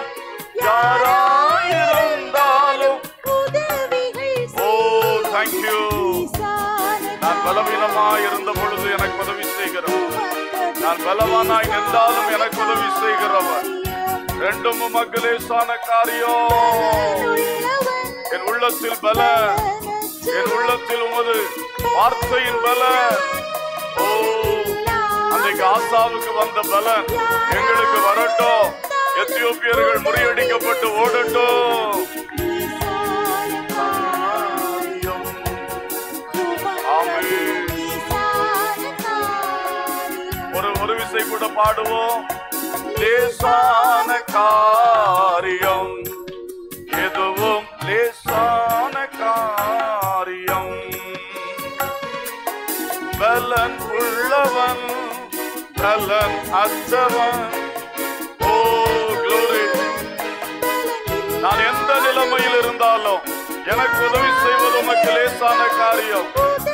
யாராயிருந்தாலும் ஓ thank you நான் பலவீனமாய் இருந்த பொழுது எனக்கு உதவி செய்கிறவர் நான் பலவானாய் நின்றாலும் எனக்கு உதவி செய்கிறவர் ரெண்டும் உமக்கு லேசான காரியம் என் உள்ளத்தில் பல என் உள்ளத்தில் உமது வார்த்தையின் பல ஓ அன்றைக்கு ஆசாவுக்கு வந்த பலன் எங்களுக்கு வரட்டும் எத்தியோப்பியர்கள் முறியடிக்கப்பட்டு ஓடட்டும் ஒரு ஒரு விசை கூட பாடுவோம் லேசான காரியம் எதுவும் லேசான காரியம் பலன் உள்ளவன் பலன் அற்றவன் ஓ glory நான் எந்த நிலைமையில் இருந்தாலும் எனக்கு உதவி செய்வது உமக்கு லேசான காரியம்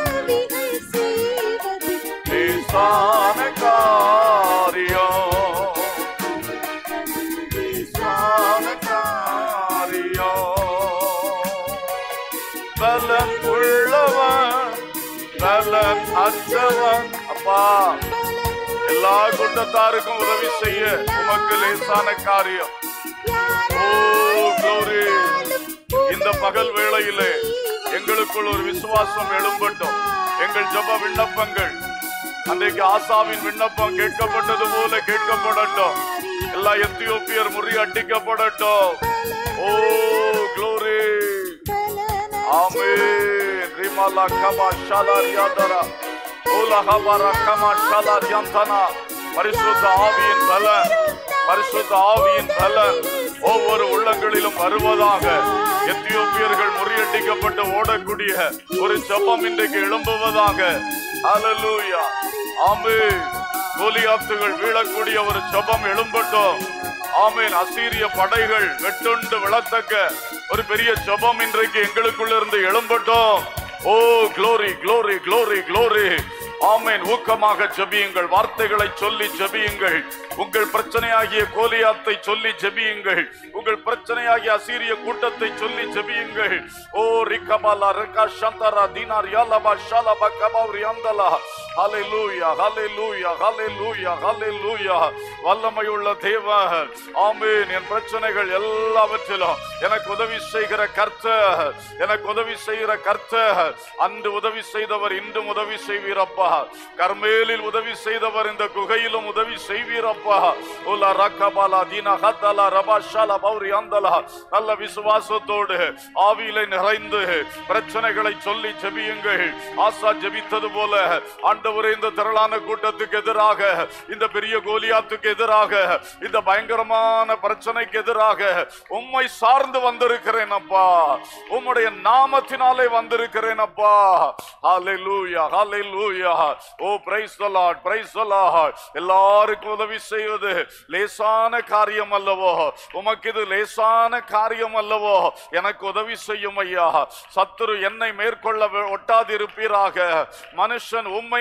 லேசான காரியம் லேசான காரியம் பலன் உள்ளவன் பலன் அற்றவன் அப்பா எல்லா கூட்டத்தாருக்கும் உதவி செய்ய உமக்கு லேசான காரியம் ஓ glory இந்த பகல் வேளையிலே எங்களுக்குள் ஒரு விசுவாசம் எழும்பட்டும் எங்கள் ஜெப விண்ணப்பங்கள் அன்றைக்கு ஆசாவின் விண்ணப்பம் கேட்கப்பட்டது போல கேட்கப்படட்டும் எல்லா எத்தியோப்பியர் முறியடிக்கப்படட்டும் ஓ glory ஆமென் ரிமாலா கமா ஷாலார் யாதரா ஓலா ஹபாரா கமா ஷாலார் யந்தனா பரிசுத்த ஆவியின் பலன் பரிசுத்த ஆவியின் பலன் ஒவ்வொரு உள்ளங்களிலும் வருவதாக எத்தியோப்பியர்கள் முறியடிக்கப்பட்டு ஓடக்கூடிய ஒரு ஜெபம் இன்றைக்கு எழும்புவதாக ஹalleluya ஆமென் கோலியாத்துகள் வீழக்கூடிய ஒரு ஜெபம் எழும்பட்டும் ஆமென் அசீரிய படைகள் வெட்டுண்டு விழத்தக்க ஒரு பெரிய ஜெபம் இன்றைக்கு எங்களுக்குள்ள இருந்து எழும்பட்டும் ஓ glory glory glory glory ஆமென் ஊக்கமாக ஜெபியுங்கள் வார்த்தைகளை சொல்லி ஜெபியுங்கள் உங்கள் பிரச்சனையாகிய கோலியாத்தை சொல்லி ஜெபியுங்கள் உங்கள் பிரச்சனையாகிய அசீரிய கூட்டத்தை சொல்லி ஜெபியுங்கள் ஓ ரிகபாலா ரிகா சந்தரா தீனார் யாலபா ஷாலபா கபாவ்ரி அந்தலா ஹalleluya ஹalleluya ஹalleluya ஹalleluya வல்லமையுள்ள தேவன் ஆமென் என் பிரச்சனைகள் எல்லாவற்றிலும் எனக்கு உதவி செய்கிற கர்த்தர் எனக்கு உதவி செய்கிற கர்த்தர் அன்று உதவி செய்தவர் இன்றும் உதவி செய்வீரப்பா கர்மேலில் உதவி செய்தவர் இந்த குகையிலும் உதவி செய்வீரப்பா உலா ரக்கபாலா தீனா ஹத்தலா ரபாஷாலா பௌரி அந்தலா நல்ல விசுவாசத்தோடு ஆவியிலே நிறைந்து பிரச்சனைகளை சொல்லி ஜெபியுங்கள் ஆசா ஜெபித்தது போல ஆண்டவரே இந்த திரளான கூட்டத்துக்கு எதிராக இந்த பெரிய கோலியாத்துக்கு எதிராக இந்த பயங்கரமான பிரச்சனைக்கு எதிராக உம்மை சார்ந்து வந்திருக்கிறேன் அப்பா உம்முடைய நாமத்தினாலே வந்திருக்கிறேன் அப்பா ஹalleluya ஹalleluya ஓ praise the lord praise the lord எல்லாருக்கும் உதவி செய்வது லேசான காரியம் அல்லவோ உமக்கு இது லேசான காரியம் அல்லவோ எனக்கு உதவி செய்யும் ஐயா சத்துரு என்னை மேற்கொள்ள வி- ஒட்டாதிருப்பீராக மனுஷன் உம்மை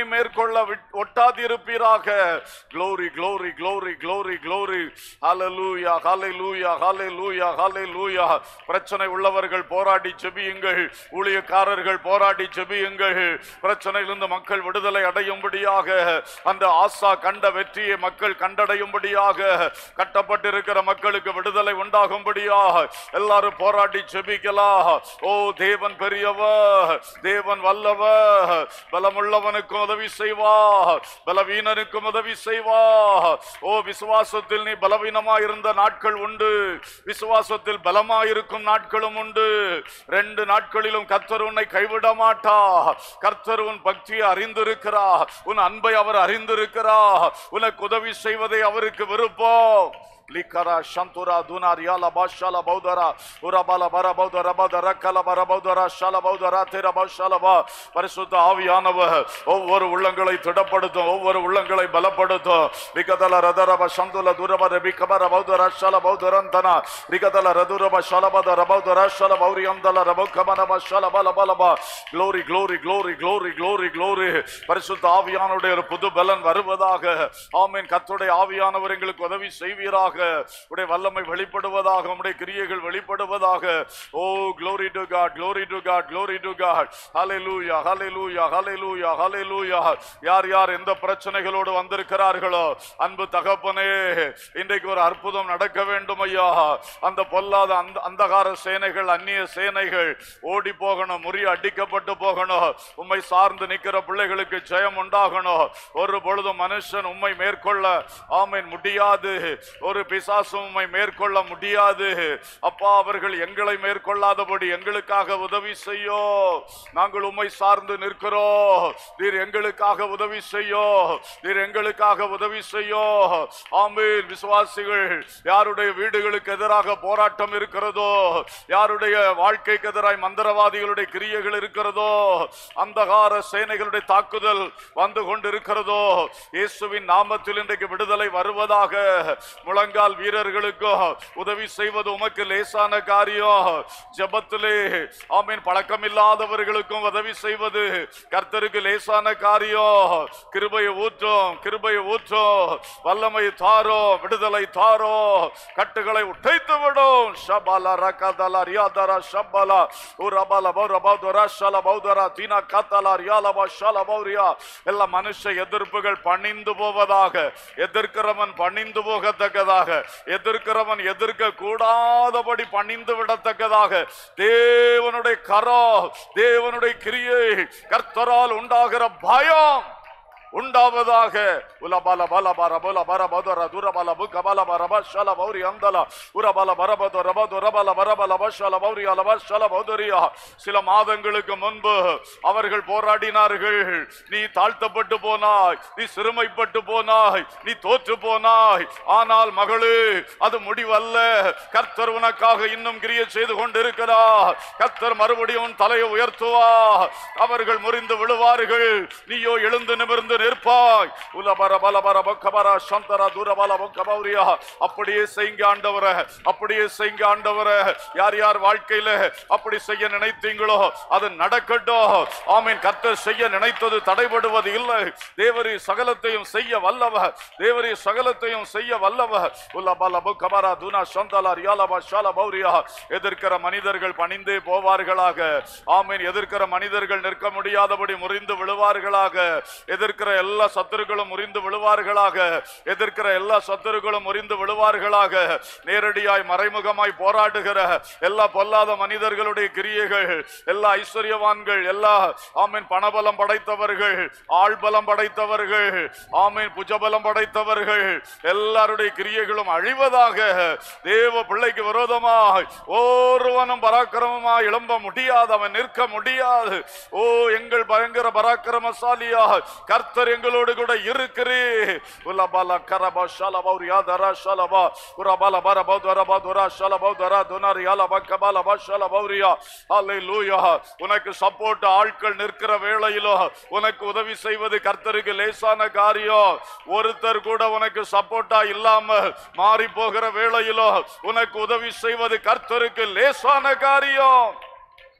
மேற்கொள்ள விட்- ஒட்டாதிருப்பீராக glory glory glory glory glory hallelujah hallelujah hallelujah hallelujah பிரச்சனை உள்ளவர்கள் போராடி ஜெபியுங்கள் ஊழியக்காரர்கள் போராடி ஜெபியுங்கள் பிரச்சனையிலிருந்து மக்கள் விடுதலை அடையும்படியாக அந்த ஆசா கண்ட வெற்றியை மக்கள் கண்டடையும்படியாக கட்டப்பட்டிருக்கிற மக்களுக்கு விடுதலை உண்டாகும்படியாக எல்லாரும் போராடி ஜெபிக்கலாம் ஓ தேவன் பெரியவர் தேவன் வல்லவர் பலமுள்ளவனுக்கும் உதவி செய்வார் பலவீனனுக்கும் உதவி செய்வார் ஓ விசுவாசத்தில் நீ பலவீனமா இருந்த நாட்கள் உண்டு விசுவாசத்தில் பலமா இருக்கும் நாட்களும் உண்டு ரெண்டு நாட்களிலும் கர்த்தர் உன்னை கைவிட மாட்டா கர்த்தர் உன் பக்தியை அறிந்திருக்கிறார் உன் அன்பை அவர் அறிந்திருக்கிறார் உனக்கு உதவி செய்வதை அவருக்கு விருப்பம் லிக்கரா சந்துரா துனார் யால பாஷால பௌதரா உரபால பர பௌதர பௌதர கல பர பௌதரா ஷால பௌதரா திர பாஷாலபா பரிசுத்த ஆவியானவர் ஒவ்வொரு உள்ளங்களை திடப்படுத்தும் ஒவ்வொரு உள்ளங்களை பலப்படுத்தும் விகதல ரதரப சந்துல துரபர விகபர பௌதர ஷால பௌதரந்தன விகதல ரதுரப ஷாலபத ரபௌதர ஷால பௌரியந்தல ரபௌகமனப ஷால பல பலபா glory glory glory glory glory glory பரிசுத்த ஆவியானுடைய ஒரு புது பலன் வருவதாக ஆமென் கர்த்தருடைய ஆவியானவர் எங்களுக்கு உதவி செய்வீராக உடைய வல்லமை வெளிப்படுவதாக உடைய கிரியைகள் வெளிப்படுவதாக ஓ glory to god glory to god glory to god hallelujah hallelujah hallelujah hallelujah யார் யார் எந்த பிரச்சனைகளோடு வந்திருக்கிறார்களோ அன்பு தகப்பனே இன்றைக்கு ஒரு அற்புதம் நடக்க வேண்டும் ஐயா அந்த பொல்லாத அந்த அந்தகார சேனைகள் அந்நிய சேனைகள் ஓடி போகணும் முறி அடிக்கப்பட்டு போகணும் உம்மை சார்ந்து நிக்கிற பிள்ளைகளுக்கு ஜெயம் உண்டாகணும் ஒரு பொழுதும் மனுஷன் உம்மை மேற்கொள்ள ஆமீன் முடியாது ஒரு பிசாசும் உம்மை மேற்கொள்ள முடியாது அப்பா அவர்கள் எங்களை மேற்கொள்ளாதபடி எங்களுக்காக உதவி செய்யோ நாங்கள் உம்மை சார்ந்து நிற்கிறோம் நீர் எங்களுக்காக உதவி செய்யோ நீர் எங்களுக்காக உதவி செய்யோ ஆமீன் விசுவாசிகள் யாருடைய வீடுகளுக்கு எதிராக போராட்டம் இருக்கிறதோ யாருடைய வாழ்க்கைக்கு எதிராய் மந்திரவாதிகளுடைய கிரியைகள் இருக்கிறதோ அந்தகார சேனைகளுடைய தாக்குதல் வந்து கொண்டிருக்கிறதோ இயேசுவின் நாமத்தில் இன்றைக்கு விடுதலை வருவதாக முழங்கால் வீரர்களுக்கும் உதவி செய்வது உமக்கு லேசான காரியம் ஜெபத்திலே ஆமீன் பழக்கமில்லாதவர்களுக்கும் உதவி செய்வது கர்த்தருக்கு லேசான காரியம் கிருபையை ஊற்றும் கிருபையை ஊற்றும் வல்லமை தாரோ விடுதலை தாரோ கட்டுகளை உடைத்து விடும் ஷபால ரகதல ரியாதர ஷபல உரபல பௌரபௌதர ஷல பௌதர தீனா கத்தல ரியாலப ஷல பௌரியா எல்லா மனுஷ எதிர்ப்புகள் பணிந்து போவதாக எதிர்க்கிறவன் பணிந்து போகத்தக்கதாக எதிர்க்கிறவன் எதிர்க்க கூடாதபடி பணிந்து விடத்தக்கதாக தேவனுடைய கரம் தேவனுடைய கிரியை கர்த்தரால் உண்டாகிற பயம் உண்டாவதாக உலபல பல பர பல பர பதர துரபல புக்க பல பர பஷல பௌரி அந்தல உரபல பரபத ரபது ரபல பரபல பஷல பௌரி அலப ஷல பௌதரியா சில மாதங்களுக்கு முன்பு அவர்கள் போராடினார்கள் நீ தாழ்த்தப்பட்டு போனாய் நீ சிறுமைப்பட்டு போனாய் நீ தோற்று போனாய் ஆனால் மகளே அது முடிவல்ல கர்த்தர் உனக்காக இன்னும் கிரியை செய்து கொண்டிருக்கிறார் கர்த்தர் மறுபடியும் உன் தலையை உயர்த்துவார் அவர்கள் முறிந்து விழுவார்கள் நீயோ எழுந்து நிமிர்ந்து நிற்பாய் உலபர பலபர பொக்கபர சந்தர துரபல பொக்கபௌரியா அப்படியே செய்யுங்க ஆண்டவரே அப்படியே செய்யுங்க ஆண்டவரே யார் யார் வாழ்க்கையில அப்படி செய்ய நினைத்தீங்களோ அது நடக்கட்டும் ஆமீன் கர்த்தர் செய்ய நினைத்தது தடைபடுவது இல்லை தேவரி சகலத்தையும் செய்ய வல்லவர் தேவரி சகலத்தையும் செய்ய வல்லவர் உலபல பொக்கபர துனா சந்தல ரியாலப ஷால பௌரியா எதிர்க்கிற மனிதர்கள் பணிந்தே போவார்களாக ஆமீன் எதிர்க்கிற மனிதர்கள் நிற்க முடியாதபடி முறிந்து விழுவார்களாக எதிர்க்கிற எல்லா சத்துருக்களும் முறிந்து விழுவார்களாக எதிர்க்கிற எல்லா சத்துருக்களும் முறிந்து விழுவார்களாக நேரடியாய் மறைமுகமாய் போராடுகிற எல்லா பொல்லாத மனிதர்களுடைய கிரியைகள் எல்லா ஐஸ்வர்யவான்கள் எல்லா ஆமீன் பணபலம் படைத்தவர்கள் ஆள்பலம் படைத்தவர்கள் ஆமீன் புஜபலம் படைத்தவர்கள் எல்லாருடைய கிரியைகளும் அழிவதாக தேவ பிள்ளைக்கு விரோதமாய் ஒருவனும் பராக்கிரமமாய் எழும்ப முடியாது அவன் நிற்க முடியாது ஓ எங்கள் பயங்கர பராக்கிரமசாலியா கர்த்தர் எங்களோடு கூட இருக்கிறே உலபல கரப ஷலப உரியாதர ஷலப உரபல பரப துரப துர ஷலப துர துனர் யலப கபல ப ஷலப உரியா ஹalleluya உனக்கு சப்போர்ட் ஆட்கள் நிற்கிற வேளையிலோ உனக்கு உதவி செய்வது கர்த்தருக்கு லேசான காரியம் ஒருத்தர் கூட உனக்கு சப்போர்ட்டா இல்லாம மாறி போகிற வேளையிலோ உனக்கு உதவி செய்வது கர்த்தருக்கு லேசான காரியம்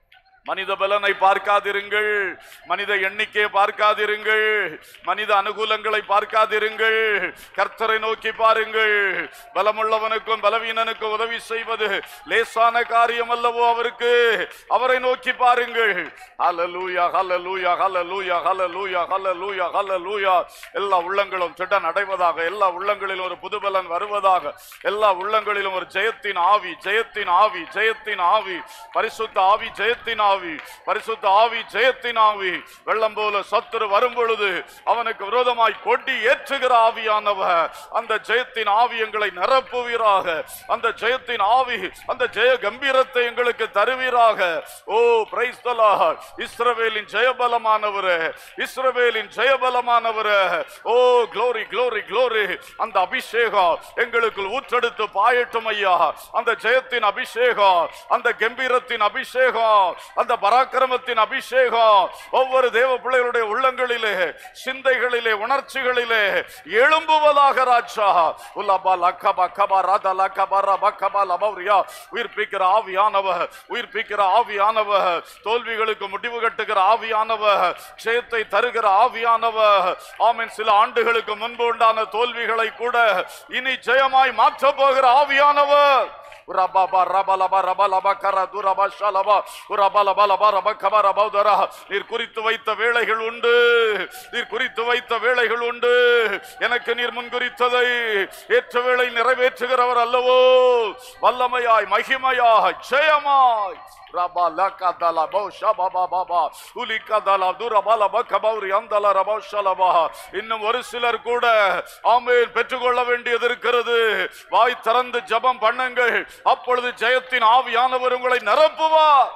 மனித பலனை பார்க்காதிருங்கள் மனித எண்ணிக்கையை பார்க்காதிருங்கள் மனித அனுகூலங்களை பார்க்காதிருங்கள் கர்த்தரை நோக்கி பாருங்கள் பலமுள்ளவனுக்கும் பலவீனனுக்கும் உதவி செய்வது லேசான காரியம் அல்லவோ அவருக்கு அவரை நோக்கி பாருங்கள் ஹalleluya ஹalleluya ஹalleluya ஹalleluya ஹalleluya ஹalleluya எல்லா உள்ளங்களும் திடன் அடைவதாக எல்லா உள்ளங்களிலும் ஒரு புதுபலன் வருவதாக எல்லா உள்ளங்களிலும் ஒரு ஜெயத்தின் ஆவி ஜெயத்தின் ஆவி ஜெயத்தின் ஆவி பரிசுத்த ஆவி ஜெயத்தின் ஆவி பரிசுத்த ஆவி ஜெயத்தின் ஆவி வெள்ளம் போல சத்துரு வரும் பொழுது அவனுக்கு விரோதமாய் கொடி ஏற்றுகிற ஆவியானவர் அந்த ஜெயத்தின் ஆவி எங்களை நிரப்புவீராக அந்த ஜெயத்தின் ஆவி அந்த ஜெய கம்பீரத்தை எங்களுக்கு தருவீராக ஓ பிரைஸ் இஸ்ரவேலின் ஜெயபலமானவர் இஸ்ரவேலின் ஜெயபலமானவர் ஓ க்ளோரி க்ளோரி க்ளோரி அந்த அபிஷேகம் எங்களுக்குள் ஊற்றெடுத்து பாயட்டும் ஐயா அந்த ஜெயத்தின் அபிஷேகம் அந்த கம்பீரத்தின் அபிஷேகம் அந்த பராக்கிரமத்தின் அபிஷேகம் ஒவ்வொரு தேவ பிள்ளைகளுடைய உள்ளங்களிலே சிந்தைகளிலே உணர்ச்சிகளிலே எழும்புவதாக ராஜா உலபா லக்கபா கபா ராதா லக்கபா ரபா கபா லபௌரியா உயிர்ப்பிக்கிற ஆவியானவர் உயிர்ப்பிக்கிற ஆவியானவர் தோல்விகளுக்கு முடிவு கட்டுகிற ஆவியானவர் ஜெயத்தை தருகிற ஆவியானவர் ஆமென் சில ஆண்டுகளுக்கு முன்பு உண்டான தோல்விகளை கூட இனி ஜெயமாய் மாற்ற போகிற ஆவியானவர் உரபாபா ரபலபா ரபலபா கர துரபா ஷலபா உரபலபா லபா ரபா கபா ரபௌதரா நீர் குறித்து வைத்த வேளைகள் உண்டு நீர் குறித்து வைத்த வேளைகள் உண்டு எனக்கு நீர் முன்குறித்ததை ஏற்ற வேளை நிறைவேற்றுகிறவர் அல்லவோ வல்லமையாய் மகிமையாய் ஜெயமாய் ரபா லகதல பௌஷா பாபா பாபா உலிகதல துரபல பக்கபௌரி அந்தல ரபௌஷலபா இன்னும் ஒரு சிலர் கூட ஆமென் பெற்றுக்கொள்ள வேண்டியது இருக்கிறது வாய் திறந்து ஜெபம் பண்ணுங்கள் அப்பொழுது ஜெயத்தின் ஆவியானவர் உங்களை நிரப்புவார்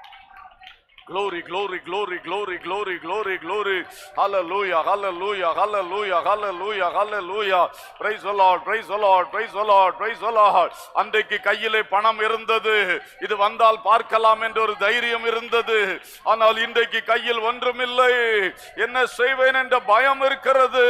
Glory, glory, glory, glory, glory, glory, glory. Hallelujah, hallelujah, hallelujah, hallelujah, hallelujah. Praise the Lord, praise the Lord, praise the Lord, praise the Lord. அன்றைக்கு கையிலே பணம் இருந்தது இது வந்தால் பார்க்கலாம் என்ற ஒரு தைரியம் இருந்தது ஆனால் இன்றைக்கு கையில் ஒன்றுமில்லை என்ன செய்வேன் என்ற பயம் இருக்கிறது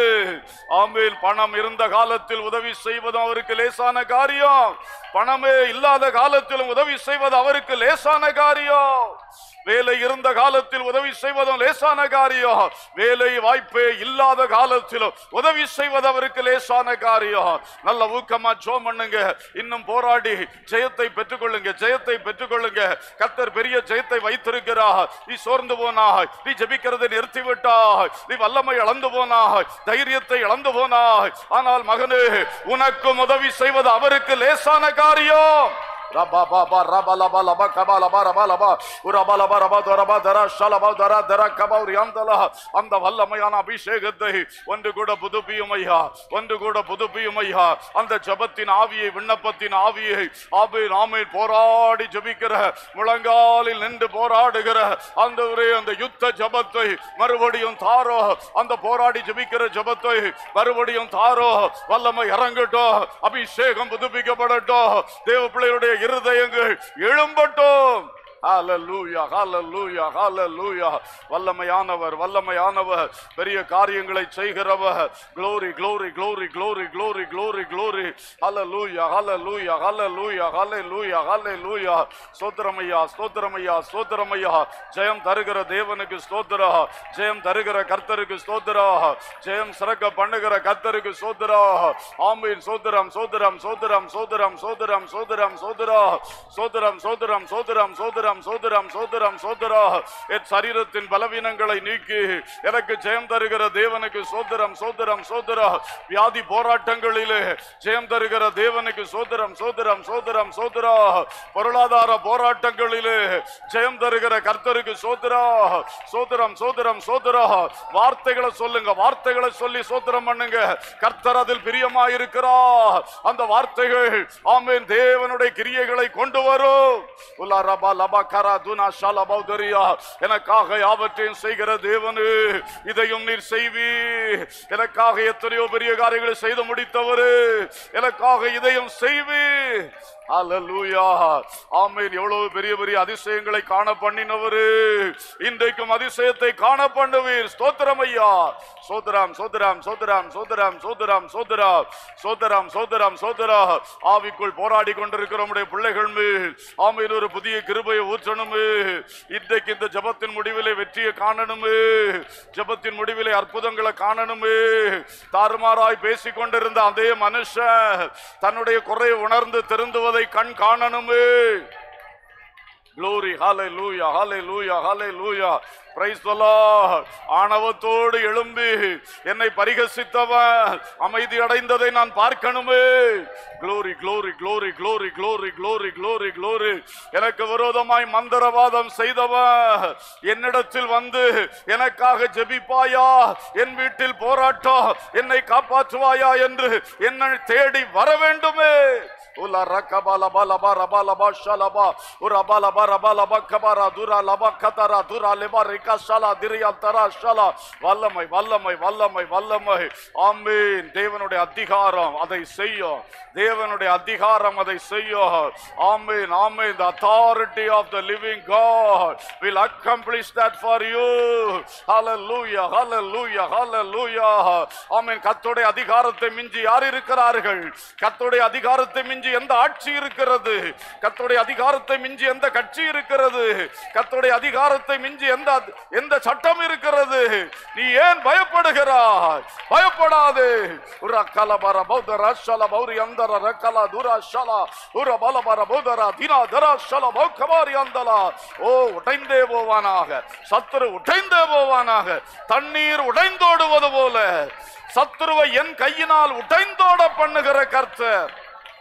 ஆமேல் பணம் இருந்த காலத்தில் உதவி செய்வதும் அவருக்கு லேசான காரியம் பணமே இல்லாத காலத்திலும் உதவி செய்வது அவருக்கு லேசான காரியம் வேலை இருந்த காலத்தில் உதவி செய்வதும் லேசான காரியம் வேலை வாய்ப்பே இல்லாத காலத்திலும் உதவி செய்வது அவருக்கு லேசான காரியம் நல்ல ஊக்கமா ஜோம் பண்ணுங்க இன்னும் போராடி ஜெயத்தை பெற்றுக்கொள்ளுங்க ஜெயத்தை பெற்றுக்கொள்ளுங்க கத்தர் பெரிய ஜெயத்தை வைத்திருக்கிறார் நீ சோர்ந்து போனாய் நீ ஜெபிக்கிறதை நிறுத்தி விட்டாய் நீ வல்லமை இழந்து போனாய் தைரியத்தை இழந்து போனாய் ஆனால் மகனே உனக்கும் உதவி செய்வது அவருக்கு லேசான காரியம் ரபா பாபா ரபா லபா லபா கபா லபா ரபா லபா உரபா லபா ரபா துரபா தரா ஷலபா தரா தரா கபா உரியாந்தலா அந்த வல்லமையான அபிஷேகத்தை ஒன்று கூட புதுப்பியும் ஐயா ஒன்று கூட புதுப்பியும் ஐயா அந்த ஜபத்தின் ஆவியை விண்ணப்பத்தின் ஆவியை ஆபே நாமே போராடி ஜபிக்கிற முழங்காலில் நின்று போராடுகிற அந்த ஒரே அந்த யுத்த ஜபத்தை மறுபடியும் தாரோ அந்த போராடி ஜபிக்கிற ஜபத்தை மறுபடியும் தாரோ வல்லமை இறங்கட்டும் அபிஷேகம் புதுப்பிக்கப்படட்டும் தேவ பிள்ளையுடைய இருதயங்கள் எழும்பட்டும் ஹalleluya ஹalleluya ஹalleluya வல்லமையானவர் வல்லமையானவர் பெரிய காரியங்களை செய்கிறவர் glory glory glory glory glory glory glory ஹalleluya ஹalleluya ஹalleluya ஹalleluya ஹalleluya ஸ்தோத்திரமையா ஸ்தோத்திரமையா ஸ்தோத்திரமையா ஜெயம் தருகிற தேவனுக்கு ஸ்தோத்திரா ஜெயம் தருகிற கர்த்தருக்கு ஸ்தோத்திரா ஜெயம் சிறக்க பண்ணுகிற கர்த்தருக்கு ஸ்தோத்திரா ஆமீன் சோதரம் சோதரம் சோதரம் சோதரம் சோதரம் சோதரம் சோதரா சோதரம் சோதரம் சோதரம் சோதரம் சோதரம் சோதரம் சோதரா என் சரீரத்தின் பலவீனங்களை நீக்கி எனக்கு ஜெயம் தருகிற தேவனுக்கு சோதரம் சோதரம் சோதரா வியாதி போராட்டங்களிலே ஜெயம் தருகிற தேவனுக்கு சோதரம் சோதரம் சோதரம் சோதரா பொருளாதார போராட்டங்களிலே ஜெயம் தருகிற கர்த்தருக்கு சோதரா சோதரம் சோதரம் சோதரா வார்த்தைகளை சொல்லுங்க வார்த்தைகளை சொல்லி சோதரம் பண்ணுங்க கர்த்தர் அதில் பிரியமாயிருக்கிறா அந்த வார்த்தைகள் ஆமென் தேவனுடைய கிரியைகளை கொண்டு வரும் உலா ரபா லபா கரா துனா ஷாலா பௌதரியா எனக்காக யாவற்றையும் செய்கிற தேவனு இதையும் நீர் செய்வி எனக்காக எத்தனையோ பெரிய காரியங்களை செய்து முடித்தவரு எனக்காக இதையும் செய்வி அல்லேலூயா ஆமென் எவ்வளவு பெரிய பெரிய அதிசயங்களை காண பண்ணினவரு இன்றைக்கும் அதிசயத்தை காண பண்ணுவீர் ஸ்தோத்திரம் ஐயா சோதராம் சோதராம் சோதராம் சோதராம் சோதராம் சோதரா சோதராம் சோதராம் சோதரா ஆவிக்குள் போராடி கொண்டிருக்கிற நம்முடைய பிள்ளைகள் மேல் ஆமையில் ஒரு புதிய கிருபையை ஊற்றணுமே இன்றைக்கு இந்த ஜபத்தின் முடிவிலே வெற்றியை காணணுமே ஜபத்தின் முடிவிலே அற்புதங்களை காணணுமே தாறுமாறாய் பேசிக் கொண்டிருந்த அதே மனுஷன் தன்னுடைய குறையை உணர்ந்து திருந்துவதை கண் காணணுமே Glory, hallelujah, hallelujah, hallelujah. Praise the Lord. ஆணவத்தோடு எழும்பி என்னை பரிகசித்தவன் அமைதி அடைந்ததை நான் பார்க்கணுமே glory glory glory glory glory glory glory glory எனக்கு விரோதமாய் மந்திரவாதம் செய்தவன் என்னிடத்தில் வந்து எனக்காக ஜெபிப்பாயா என் வீட்டில் போராட்டம் என்னை காப்பாற்றுவாயா என்று என்னை தேடி வர வேண்டுமே Ula rakabala bala bara bala basha laba ura bala bara bala bakabara dura laba katara dura leba rika shala diriya tara shala வல்லமை வல்லமை வல்லமை வல்லமை ஆமீன் தேவனுடைய அதிகாரம் அதை செய்யும் தேவனுடைய அதிகாரம் அதை செய்யும் ஆமீன் ஆமீன் the authority of the living God will accomplish that for you hallelujah hallelujah hallelujah ஆமீன் கர்த்தருடைய அதிகாரத்தை மிஞ்சி யார் இருக்கிறார்கள் கர்த்தருடைய அதிகாரத்தை மிஞ்சி எந்த ஆட்சி இருக்கிறது கர்த்தருடைய அதிகாரத்தை மிஞ்சி எந்த கட்சி இருக்கிறது கர்த்தருடைய அதிகாரத்தை மிஞ்சி எந்த எந்த சட்டம் இருக்கிறது நீ ஏன் பயப்படுகிறாய் பயப்படாதே உர கலபர பௌதர ஷல பௌரி அந்தர ரக்கல துர ஷல உர பலபர பௌதர தினா தர ஷல பௌக்கமாரி அந்தலா ஓ உடைந்தே போவானாக சத்துரு உடைந்தே போவானாக தண்ணீர் உடைந்தோடுவது போல சத்துருவை என் கையினால் உடைந்தோட பண்ணுகிற கர்த்தர்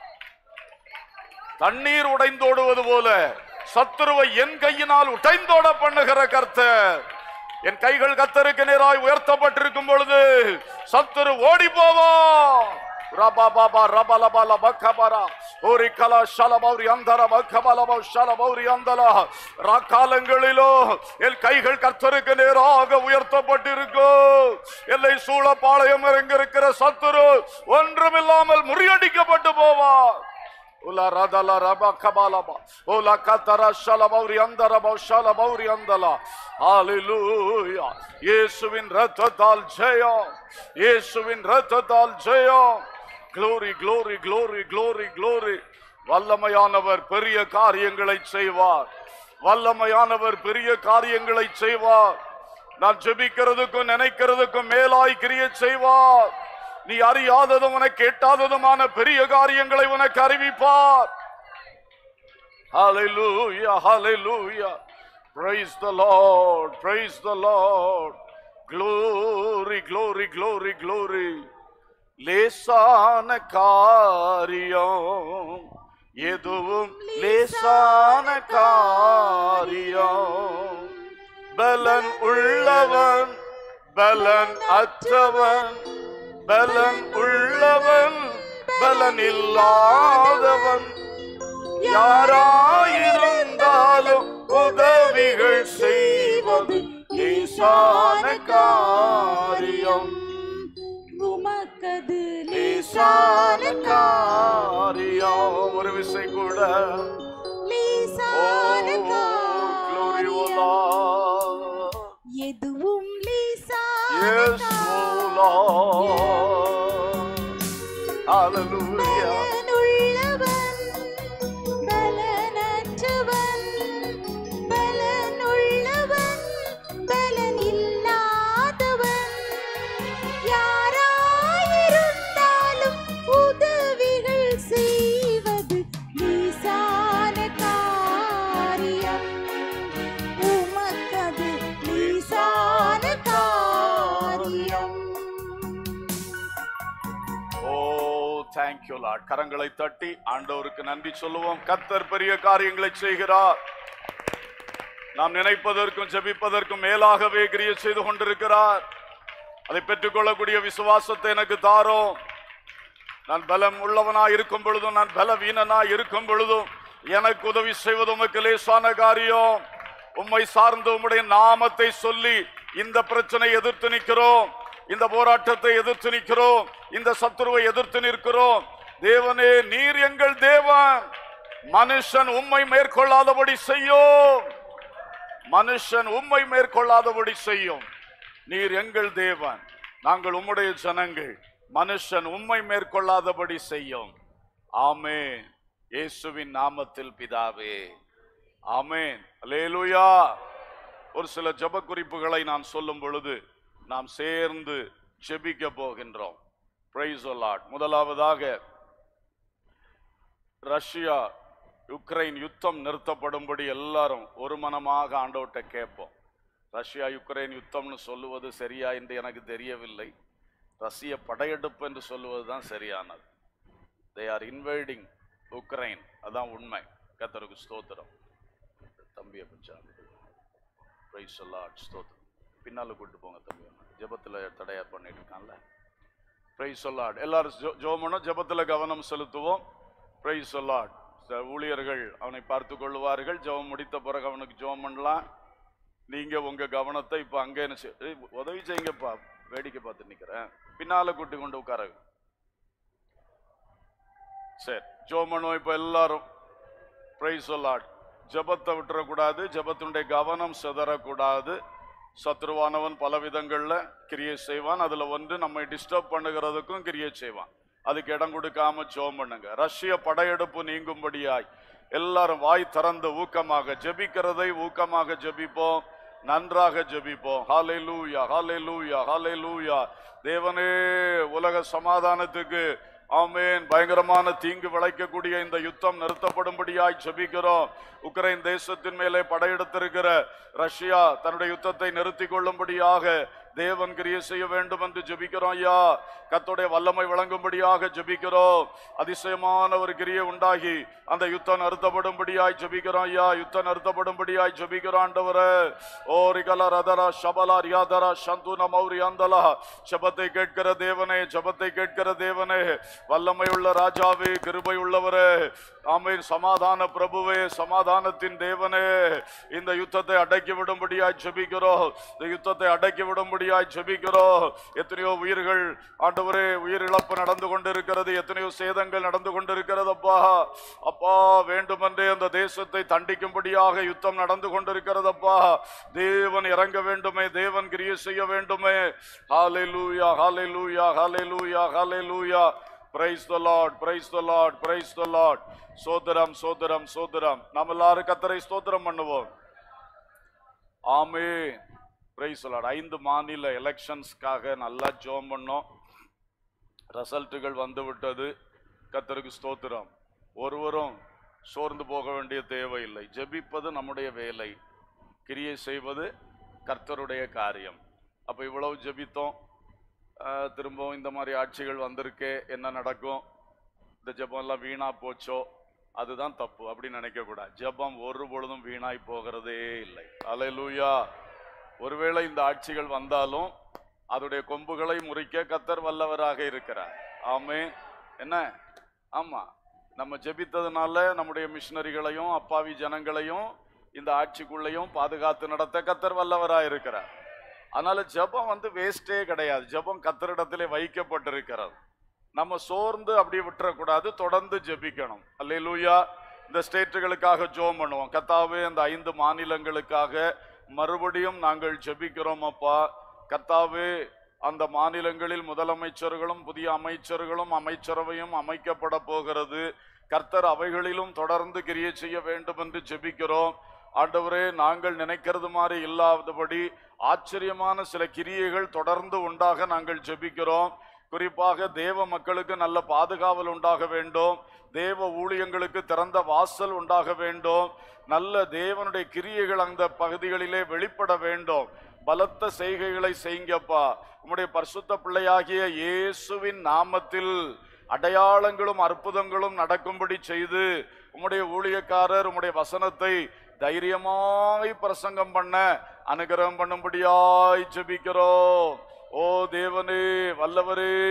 தண்ணீர் உடைந்தோடுவது போல சத்துருவை என் கையினால் உடைந்தோட பண்ணுகிற கர்த்தர் என் கைகள் கத்தருக்கு நேராய் உயர்த்தப்பட்டிருக்கும் பொழுது சத்துரு ஓடி போவான் ரபாபாபா ரபலபா லபக்கபரா ஓரி கலா ஷலபௌரி அந்தர பக்கபலபௌ ஷலபௌரி அந்தலா ராக்காலங்களிலோ என் கைகள் கர்த்தருக்கு நேராக உயர்த்தப்பட்டிருக்கும் எல்லை சூழ பாளையம் இறங்கிருக்கிற சத்துரு ஒன்றுமில்லாமல் முறியடிக்கப்பட்டு போவான் உலா ரதல ரப கபாலபா உலா கத்தர ஷலபௌரி அந்தரபௌ ஷலபௌரி அந்தலா ஹalleluya இயேசுவின் இரத்தத்தால் ஜெயம் இயேசுவின் இரத்தத்தால் ஜெயம் glory glory glory glory glory வல்லமையானவர் பெரிய காரியங்களை செய்வார் வல்லமையானவர் பெரிய காரியங்களை செய்வார் நான் ஜெபிக்கிறதுக்கும் நினைக்கிறதுக்கும் மேலாய் கிரியை செய்வார் நீ அறியாததும் உனக்கு எட்டாததுமான பெரிய காரியங்களை உனக்கு அறிவிப்பார் Hallelujah, hallelujah. Praise the Lord, praise the Lord. Glory, glory, glory, glory. லேசான காரியம் எதுவும் லேசான காரியம் பலன் உள்ளவன் பலன் அற்றவன் பலன் உள்ளவன் பலன் இல்லாதவன் யாராயிருந்தாலும் உதவிகள் செய்வது லேசான காரியம் உமக்கது லேசான காரியம் ஒரு விசை கூட லேசான glory o காரியம். Lord. எதுவும் லேசான Yes, o காரியம். Lord. Hallelujah. பலனுள்ளவன், பலனற்றவன், பலனுள்ளவன், பலனில்லாதவன். யாராயிருந்தாலும் உதவிகள் செய்வது லேசான காரியம். உமக்கது லேசான காரியம் ஓ தேங்க்யூ லார்ட் கரங்களை தட்டி ஆண்டவருக்கு நன்றி சொல்லுவோம் கத்தர் பெரிய காரியங்களை செய்கிறார் நாம் நினைப்பதற்கும் ஜெபிப்பதற்கும் மேலாகவே கிரிய செய்து கொண்டிருக்கிறார் அதை பெற்றுக்கொள்ளக்கூடிய விசுவாசத்தை எனக்கு தாரோம் நான் பலம் உள்ளவனா இருக்கும் பொழுதும் நான் பலவீனனா இருக்கும் பொழுதும் எனக்கு உதவி செய்வது உமக்கு லேசான காரியம் உம்மை சார்ந்து உம்முடைய நாமத்தை சொல்லி இந்த பிரச்சனை எதிர்த்து நிற்கிறோம் இந்த போராட்டத்தை எதிர்த்து நிற்கிறோம் இந்த சத்துருவை எதிர்த்து நிற்கிறோம் தேவனே நீர் எங்கள் தேவன் மனுஷன் உம்மை மேற்கொள்ளாதபடி செய்யும் மனுஷன் உம்மை மேற்கொள்ளாதபடி செய்யும் நீர் எங்கள் தேவன் நாங்கள் உம்முடைய ஜனங்கள் மனுஷன் உம்மை மேற்கொள்ளாதபடி செய்யும் ஆமென் இயேசுவின் நாமத்தில் பிதாவே ஆமென் அல்லேலூயா ஒரு சில ஜெப குறிப்புகளை நான் சொல்லும் பொழுது நாம் சேர்ந்து ஜெபிக்க போகின்றோம் பிரைஸ் முதலாவதாக ரஷ்யா யுக்ரைன் யுத்தம் நிறுத்தப்படும்படி எல்லாரும் ஒரு மனமாக ஆண்டவர்கிட்ட கேட்போம் ரஷ்யா யுக்ரைன் யுத்தம்னு சொல்லுவது சரியா என்று எனக்கு தெரியவில்லை ரஷ்ய படையெடுப்பு என்று சொல்லுவது தான் சரியானது தே ஆர் இன்வைடிங் உக்ரைன் அதான் உண்மை கத்தருக்கு ஸ்தோத்திரம் தம்பியை கொஞ்சம் பிரைஸ் லார்ட் ஸ்தோத்திரம் பின்னால கூட்டு போங்க தம்பி ஜெபத்துல தடையார் பண்ணிட்டு இருக்கான்ல பிரைஸ் லார்ட் எல்லாரும் ஜோ- ஜெபம் ஜெபத்துல கவனம் செலுத்துவோம் பிரைஸ் லார்ட் ஊழியர்கள் அவனை பார்த்து கொள்வார்கள் ஜெபம் முடித்த பிறகு அவனுக்கு ஜெபம் பண்ணலாம் நீங்க உங்க கவனத்தை இப்ப அங்க என்ன செய்- ஏய், உதவி செய்யுங்கப்பா வேடிக்கை பார்த்து நிக்கிறேன் பின்னால கூட்டி கொண்டு உட்கார சரி ஜெபம் பண்ணுவோம் இப்ப எல்லாரும் பிரைஸ் லார்ட் ஜெபத்தை விட்டுறக்கூடாது ஜெபத்தினுடைய கவனம் சிதறக்கூடாது சத்ருவானவன் பல விதங்கள்ல கிரியை செய்வான் அதுல ஒன்று நம்மை டிஸ்டர்ப் பண்ணுகிறதுக்கும் கிரியை செய்வான் அதுக்கு இடம் கொடுக்காம ஜெபம் பண்ணுங்க ரஷ்ய படையெடுப்பு நீங்கும்படியாய் எல்லாரும் வாய் திறந்து ஊக்கமாக ஜெபிக்கிறதை ஊக்கமாக ஜெபிப்போம் நன்றாக ஜெபிப்போம் ஹalleluya ஹalleluya ஹalleluya தேவனே உலக சமாதானத்துக்கு ஆமென் பயங்கரமான தீங்கு விளைக்கக்கூடிய இந்த யுத்தம் நிறுத்தப்படும்படியாய் ஜெபிக்கிறோம் உக்ரைன் தேசத்தின் மேலே படையெடுத்திருக்கிற ரஷ்யா தன்னுடைய யுத்தத்தை நிறுத்தி கொள்ளும்படியாக தேவன் கிரியை செய்ய வேண்டும் என்று ஜெபிக்கிறோம் ஐயா கத்தோடைய வல்லமை வழங்கும்படியாக ஜெபிக்கிறோம் அதிசயமான ஒரு கிரியை உண்டாகி அந்த யுத்தம் நிறுத்தப்படும்படியாய் ஜெபிக்கிறோம் ஐயா யுத்தம் நிறுத்தப்படும்படியாய் ஜெபிக்கிறோம் ஆண்டவரே ஓ ரிகல ரதரா ஷபலா ரியாதரா சந்துன மௌரி அந்தலா ஜெபத்தை கேட்கிற தேவனே ஜெபத்தை கேட்கிற தேவனே வல்லமை உள்ள ராஜாவே கிருபை உள்ளவரே ஆமென் சமாதான பிரபுவே சமாதானத்தின் தேவனே இந்த யுத்தத்தை அடக்கி விடும்படியாய் ஜெபிக்கிறோம் இந்த யுத்தத்தை அடக்கி விடும்படியாய் ஜெபிக்கிறோம் எத்தனையோ உயிர்கள் ஆண்டவரே உயிர் இழப்பு நடந்து கொண்டிருக்கிறது எத்தனையோ சேதங்கள் நடந்து கொண்டிருக்கிறது அப்பா அப்பா வேண்டுமென்றே அந்த தேசத்தை தண்டிக்கும்படியாக யுத்தம் நடந்து கொண்டிருக்கிறதப்பா தேவன் இறங்க வேண்டுமே தேவன் கிரியை செய்ய வேண்டுமே ஹalleluya ஹalleluya ஹalleluya ஹalleluya praise the lord praise the lord praise the lord சோதரம் சோதரம் சோதரம் நாம் எல்லாரும் கத்தரை ஸ்தோத்திரம் பண்ணுவோம் ஆமே பிரைஸ் ஐந்து மாநில எலெக்ஷன்ஸ்க்காக நல்லா ஜோம் பண்ணோம் ரிசல்ட்டுகள் வந்து விட்டது கத்தருக்கு ஸ்தோத்திரம் ஒருவரும் சோர்ந்து போக வேண்டிய தேவையில்லை ஜெபிப்பது நம்முடைய வேலை கிரியை செய்வது கர்த்தருடைய காரியம் அப்போ இவ்வளவு ஜெபித்தோம் ஆஹ், திரும்பவும் இந்த மாதிரி ஆட்சிகள் வந்திருக்கே என்ன நடக்கும் இந்த ஜெபம் எல்லாம் வீணா போச்சோ அதுதான் தப்பு அப்படின்னு நினைக்க கூடாது ஜெபம் ஒரு பொழுதும் வீணாய் போகிறதே இல்லை அலையலூயா ஒருவேளை இந்த ஆட்சிகள் வந்தாலும் அதோடைய கொம்புகளை முறிக்க கத்தர் வல்லவராக இருக்கிறார் ஆமே என்ன ஆமா நம்ம ஜெபித்ததுனால நம்முடைய மிஷினரிகளையும் அப்பாவி ஜனங்களையும் இந்த ஆட்சிக்குள்ளேயும் பாதுகாத்து நடத்த கத்தர் வல்லவராக இருக்கிறார் அதனால ஜெபம் வந்து வேஸ்டே கிடையாது ஜெபம் கத்தரிடத்திலே வைக்கப்பட்டிருக்கிறது நம்ம சோர்ந்து அப்படியே விட்டுறக்கூடாது தொடர்ந்து ஜெபிக்கணும் அல்லேலூயா இந்த ஸ்டேட்டுகளுக்காக ஜோம் பண்ணுவோம் கத்தாவே அந்த ஐந்து மாநிலங்களுக்காக மறுபடியும் நாங்கள் ஜெபிக்கிறோம் அப்பா கர்த்தாவே அந்த மாநிலங்களில் முதலமைச்சர்களும் புதிய அமைச்சர்களும் அமைச்சரவையும் அமைக்கப்பட போகிறது கர்த்தர் அவைகளிலும் தொடர்ந்து கிரியை செய்ய வேண்டும் என்று ஜெபிக்கிறோம் ஆண்டவரே நாங்கள் நினைக்கிறது மாதிரி இல்லாதபடி ஆச்சரியமான சில கிரியைகள் தொடர்ந்து உண்டாக நாங்கள் ஜெபிக்கிறோம் குறிப்பாக தேவ மக்களுக்கு நல்ல பாதுகாவல் உண்டாக வேண்டும் தேவ ஊழியங்களுக்கு திறந்த வாசல் உண்டாக வேண்டும் நல்ல தேவனுடைய கிரியைகள் அந்த பகுதிகளிலே வெளிப்பட வேண்டும் பலத்த செய்கைகளை செய்யுங்கப்பா உம்முடைய பரிசுத்த பிள்ளையாகிய இயேசுவின் நாமத்தில் அடையாளங்களும் அற்புதங்களும் நடக்கும்படி செய்து உம்முடைய ஊழியக்காரர் உம்முடைய வசனத்தை தைரியமாய் பிரசங்கம் பண்ண அனுகிரகம் பண்ணும்படியாய் ஜெபிக்கிறோம் ஓ தேவனே வல்லவரே